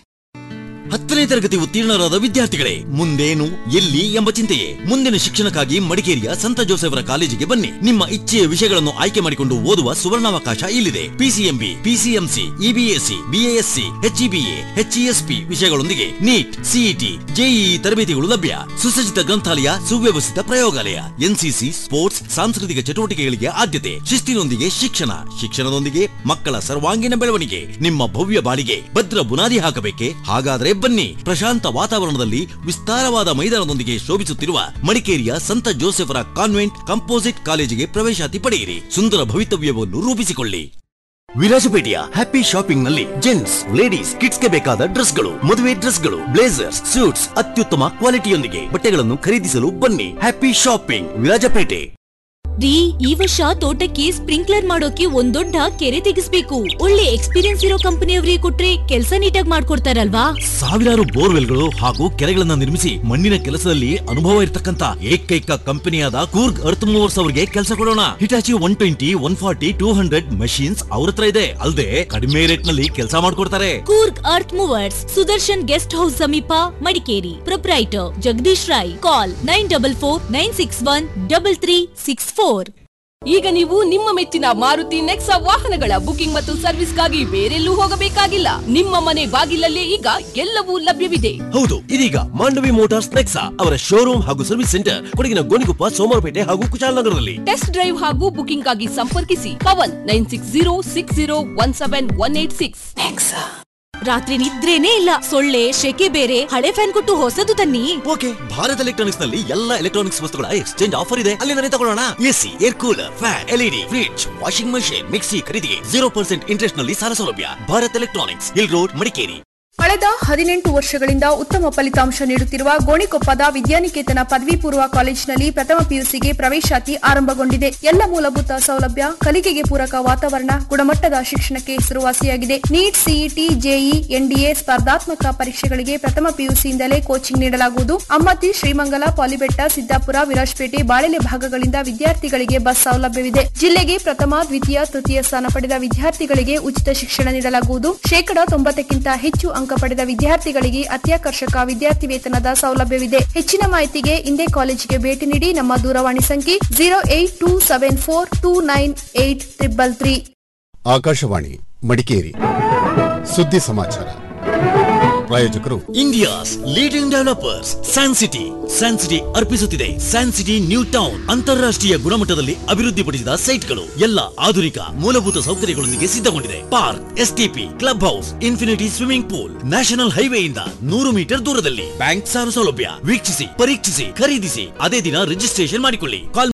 ಹತ್ತನೇ ತರಗತಿ ಉತ್ತೀರ್ಣರಾದ ವಿದ್ಯಾರ್ಥಿಗಳೇ ಮುಂದೇನು ಎಲ್ಲಿ ಎಂಬ ಚಿಂತೆಯೇ ಮುಂದಿನ ಶಿಕ್ಷಣಕ್ಕಾಗಿ ಮಡಿಕೇರಿಯ ಸಂತ ಜೋಸೆಫರ ಕಾಲೇಜಿಗೆ ಬನ್ನಿ ನಿಮ್ಮ ಇಚ್ಛೆಯ ವಿಷಯಗಳನ್ನು ಆಯ್ಕೆ ಮಾಡಿಕೊಂಡು ಓದುವ ಸುವರ್ಣಾವಕಾಶ ಇಲ್ಲಿದೆ PCMB PCMC EBSC BASC HEBA HESP ವಿಷಯಗಳೊಂದಿಗೆ ನೀಟ್ ಸಿಇಟಿ ಜೆಇಇ ತರಬೇತಿಗಳು ಲಭ್ಯ ಸುಸಜ್ಜಿತ ಗ್ರಂಥಾಲಯ ಸುವ್ಯವಸ್ಥಿತ ಪ್ರಯೋಗಾಲಯ ಎನ್ಸಿಸಿ ಸ್ಪೋರ್ಟ್ಸ್ ಸಾಂಸ್ಕೃತಿಕ ಚಟುವಟಿಕೆಗಳಿಗೆ ಆದ್ಯತೆ ಶಿಸ್ತಿನೊಂದಿಗೆ ಶಿಕ್ಷಣ ಶಿಕ್ಷಣದೊಂದಿಗೆ ಮಕ್ಕಳ ಸರ್ವಾಂಗೀಣ ಬೆಳವಣಿಗೆ ನಿಮ್ಮ ಭವ್ಯ ಬಾಳಿಗೆ ಭದ್ರ ಬುನಾದಿ ಹಾಕಬೇಕೆ ಹಾಗಾದ್ರೆ ಬನ್ನಿ ಪ್ರಶಾಂತ ವಾತಾವರಣದಲ್ಲಿ ವಿಸ್ತಾರವಾದ ಮೈದಾನದೊಂದಿಗೆ ಶೋಭಿಸುತ್ತಿರುವ ಮಡಿಕೇರಿಯ ಸಂತ ಜೋಸೆಫರ ಕಾನ್ವೆಂಟ್ ಕಂಪೋಸಿಟ್ ಕಾಲೇಜಿಗೆ ಪ್ರವೇಶಾತಿ ಪಡೆಯಿರಿ ಸುಂದರ ಭವಿತವ್ಯವನ್ನು ರೂಪಿಸಿಕೊಳ್ಳಿ ವಿರಾಜಪೇಟೆಯ ಹ್ಯಾಪಿ ಶಾಪಿಂಗ್ ನಲ್ಲಿ ಜೆಂಟ್ಸ್ ಲೇಡೀಸ್ ಕಿಡ್ಸ್ ಗೆ ಬೇಕಾದ ಡ್ರೆಸ್ಗಳು ಮದುವೆ ಡ್ರೆಸ್ಗಳು ಬ್ಲೇಸರ್ಸ್ ಸೂಟ್ಸ್ ಅತ್ಯುತ್ತಮ ಕ್ವಾಲಿಟಿಯೊಂದಿಗೆ ಬಟ್ಟೆಗಳನ್ನು ಖರೀದಿಸಲು ಬನ್ನಿ ಹ್ಯಾಪಿ ಶಾಪಿಂಗ್ ವಿರಾಜಪೇಟೆ ರೀ ಈ ವರ್ಷ ತೋಟಕ್ಕೆ ಸ್ಪ್ರಿಂಕ್ಲರ್ ಮಾಡೋಕೆ ಒಂದ್ ದೊಡ್ಡ ಕೆರೆ ತೆಗಿಸ್ಬೇಕು ಒಳ್ಳೆ ಎಕ್ಸ್ಪೀರಿಯನ್ಸ್ ಇರೋ ಕಂಪನಿಯವರಿಗೆ ಕೊಟ್ರೆ ಕೆಲಸ ನೀಟಾಗಿ ಮಾಡ್ಕೊಡ್ತಾರಲ್ವಾ ಸಾವಿರಾರು ಬೋರ್ವೆಲ್ಗಳು ಹಾಗೂ ಕೆರೆಗಳನ್ನ ನಿರ್ಮಿಸಿ ಮಣ್ಣಿನ ಕೆಲಸದಲ್ಲಿ ಅನುಭವ ಇರತಕ್ಕಂತ ಏಕೈಕ ಕಂಪನಿಯಾದ ಕೂರ್ಗ್ ಅರ್ತ್ ಮೂವರ್ಸ್ ಅವರಿಗೆ ಕೆಲಸ ಕೊಡೋಣ Hitachi one twenty one forty two hundred machines ಅವ್ರ ಹತ್ರ ಇದೆ ಅಲ್ಲದೆ ಕಡಿಮೆ ರೇಟ್ ನಲ್ಲಿ ಕೆಲಸ ಮಾಡ್ಕೊಡ್ತಾರೆ Coorg earth movers Sudarshan guest house ಸಮೀಪ Madikeri proprietor Jagadish Rai call nine double four nine six one double three six four ಈಗ ನೀವು ನಿಮ್ಮ ಮೆಚ್ಚಿನ ಮಾರುತಿ ನೆಕ್ಸಾ ವಾಹನಗಳ ಬುಕಿಂಗ್ ಮತ್ತು ಸರ್ವಿಸ್ಗಾಗಿ ಬೇರೆಲ್ಲೂ ಹೋಗಬೇಕಾಗಿಲ್ಲ ನಿಮ್ಮ ಮನೆ ಬಾಗಿಲಲ್ಲೇ ಈಗ ಎಲ್ಲವೂ ಲಭ್ಯವಿದೆ ಹೌದು ಇದೀಗ ಮಾಂಡವಿ ಮೋಟಾರ್ಸ್ ನೆಕ್ಸಾ ಅವರ ಶೋರೂಮ್ ಹಾಗೂ ಸರ್ವಿಸ್ ಸೆಂಟರ್ ಕೊಡಗಿನ ಗೋಣಿಕೊಪ್ಪ ಸೋಮವಾರಪೇಟೆ ಹಾಗೂ ಕುಶಾಲನಗರದಲ್ಲಿ ಟೆಸ್ಟ್ ಡ್ರೈವ್ ಹಾಗೂ ಬುಕಿಂಗ್ ಆಗಿ ಸಂಪರ್ಕಿಸಿ Pavan nine six zero six zero one seven one eight six ರಾತ್ರಿ ನಿದ್ರೇನೇ ಇಲ್ಲ ಸೊಳ್ಳೆ ಶೆಕೆ ಬೇರೆ ಹಳೆ ಫ್ಯಾನ್ ಕೊಟ್ಟು ಹೊಸದು ತನ್ನಿ ಓಕೆ ಭಾರತ್ ಎಲೆಕ್ಟ್ರಾನಿಕ್ಸ್ ನಲ್ಲಿ ಎಲ್ಲ ಎಲೆಕ್ಟ್ರಾನಿಕ್ಸ್ ವಸ್ತುಗಳ ಎಕ್ಸ್ಚೇಂಜ್ ಆಫರ್ ಇದೆ ಅಲ್ಲಿಂದಲೇ ತಗೊಳ್ಳೋಣ AC air cooler fan LED fridge washing machine mixie ಖರೀದಿಗೆ ಜೀರೋ ಪರ್ಸೆಂಟ್ ಇಂಟ್ರೆಸ್ಟ್ ನಲ್ಲಿ ಸಾಲ ಸೌಲಭ್ಯ Bharat electronics hill road Madikeri ಕಳೆದ ಹದಿನೆಂಟು ವರ್ಷಗಳಿಂದ ಉತ್ತಮ ಫಲಿತಾಂಶ ನೀಡುತ್ತಿರುವ ಗೋಣಿಕೊಪ್ಪದ ವಿದ್ಯಾನಿಕೇತನ ಪದವಿ ಪೂರ್ವ ಕಾಲೇಜಿನಲ್ಲಿ ಪ್ರಥಮ ಪಿಯುಸಿಗೆ ಪ್ರವೇಶಾತಿ ಆರಂಭಗೊಂಡಿದೆ ಎಲ್ಲ ಮೂಲಭೂತ ಸೌಲಭ್ಯ ಕಲಿಕೆಗೆ ಪೂರಕ ವಾತಾವರಣ ಗುಣಮಟ್ಟದ ಶಿಕ್ಷಣಕ್ಕೆ ಹೆಸರುವಾಸಿಯಾಗಿದೆ ನೀಟ್ ಸಿಇಟಿ ಜೆಇ ಎನ್ಡಿಎ ಸ್ಪರ್ಧಾತ್ಮಕ ಪರೀಕ್ಷೆಗಳಿಗೆ ಪ್ರಥಮ ಪಿಯುಸಿಯಿಂದಲೇ ಕೋಚಿಂಗ್ ನೀಡಲಾಗುವುದು ಅಮ್ಮತ್ತಿ ಶ್ರೀಮಂಗಲ ಪಾಲಿಬೆಟ್ಟ ಸಿದ್ದಾಪುರ ವಿರಾಜಪೇಟೆ ಬಾಳೆಲೆ ಭಾಗಗಳಿಂದ ವಿದ್ಯಾರ್ಥಿಗಳಿಗೆ ಬಸ್ ಸೌಲಭ್ಯವಿದೆ ಜಿಲ್ಲೆಗೆ ಪ್ರಥಮ ದ್ವಿತೀಯ ತೃತೀಯ ಸ್ಥಾನ ಪಡೆದ ವಿದ್ಯಾರ್ಥಿಗಳಿಗೆ ಉಚಿತ ಶಿಕ್ಷಣ ನೀಡಲಾಗುವುದು ಶೇಕಡಾ ತೊಂಬತ್ತಕ್ಕಿಂತ ಹೆಚ್ಚು ಅಂಕ ಪಡೆದ ವಿದ್ಯಾರ್ಥಿಗಳಿಗೆ ಅತ್ಯಾಕರ್ಷಕ ವಿದ್ಯಾರ್ಥಿ ವೇತನದ ಸೌಲಭ್ಯವಿದೆ ಹೆಚ್ಚಿನ ಮಾಹಿತಿಗೆ ಇಂದೇ ಕಾಲೇಜಿಗೆ ಭೇಟಿ ನೀಡಿ ನಮ್ಮ ದೂರವಾಣಿ ಸಂಖ್ಯೆ zero eight two seven four two nine eight triple three Akashvani Madikeri ಸುದ್ದಿ ಸಮಾಚಾರ ಪ್ರಾಯೋಜಕರು India's leading developers San City San City ಅರ್ಪಿಸುತ್ತಿದೆ ಸ್ಯಾನ್ ಸಿಟಿ ನ್ಯೂ ಟೌನ್ ಅಂತಾರಾಷ್ಟ್ರೀಯ ಗುಣಮಟ್ಟದಲ್ಲಿ ಅಭಿವೃದ್ಧಿಪಡಿಸಿದ ಸೈಟ್ಗಳು ಎಲ್ಲ ಆಧುನಿಕ ಮೂಲಭೂತ ಸೌಕರ್ಯಗಳೊಂದಿಗೆ ಸಿದ್ಧಗೊಂಡಿದೆ park STP club house infinity swimming pool national ಹೈವೇಯಿಂದ ನೂರು ಮೀಟರ್ ದೂರದಲ್ಲಿ ಬ್ಯಾಂಕ್ ಸಾಲ ಸೌಲಭ್ಯ ವೀಕ್ಷಿಸಿ ಪರೀಕ್ಷಿಸಿ ಖರೀದಿಸಿ ಅದೇ ದಿನ ರಿಜಿಸ್ಟ್ರೇಷನ್ ಮಾಡಿಕೊಳ್ಳಿ ಕಾಲ್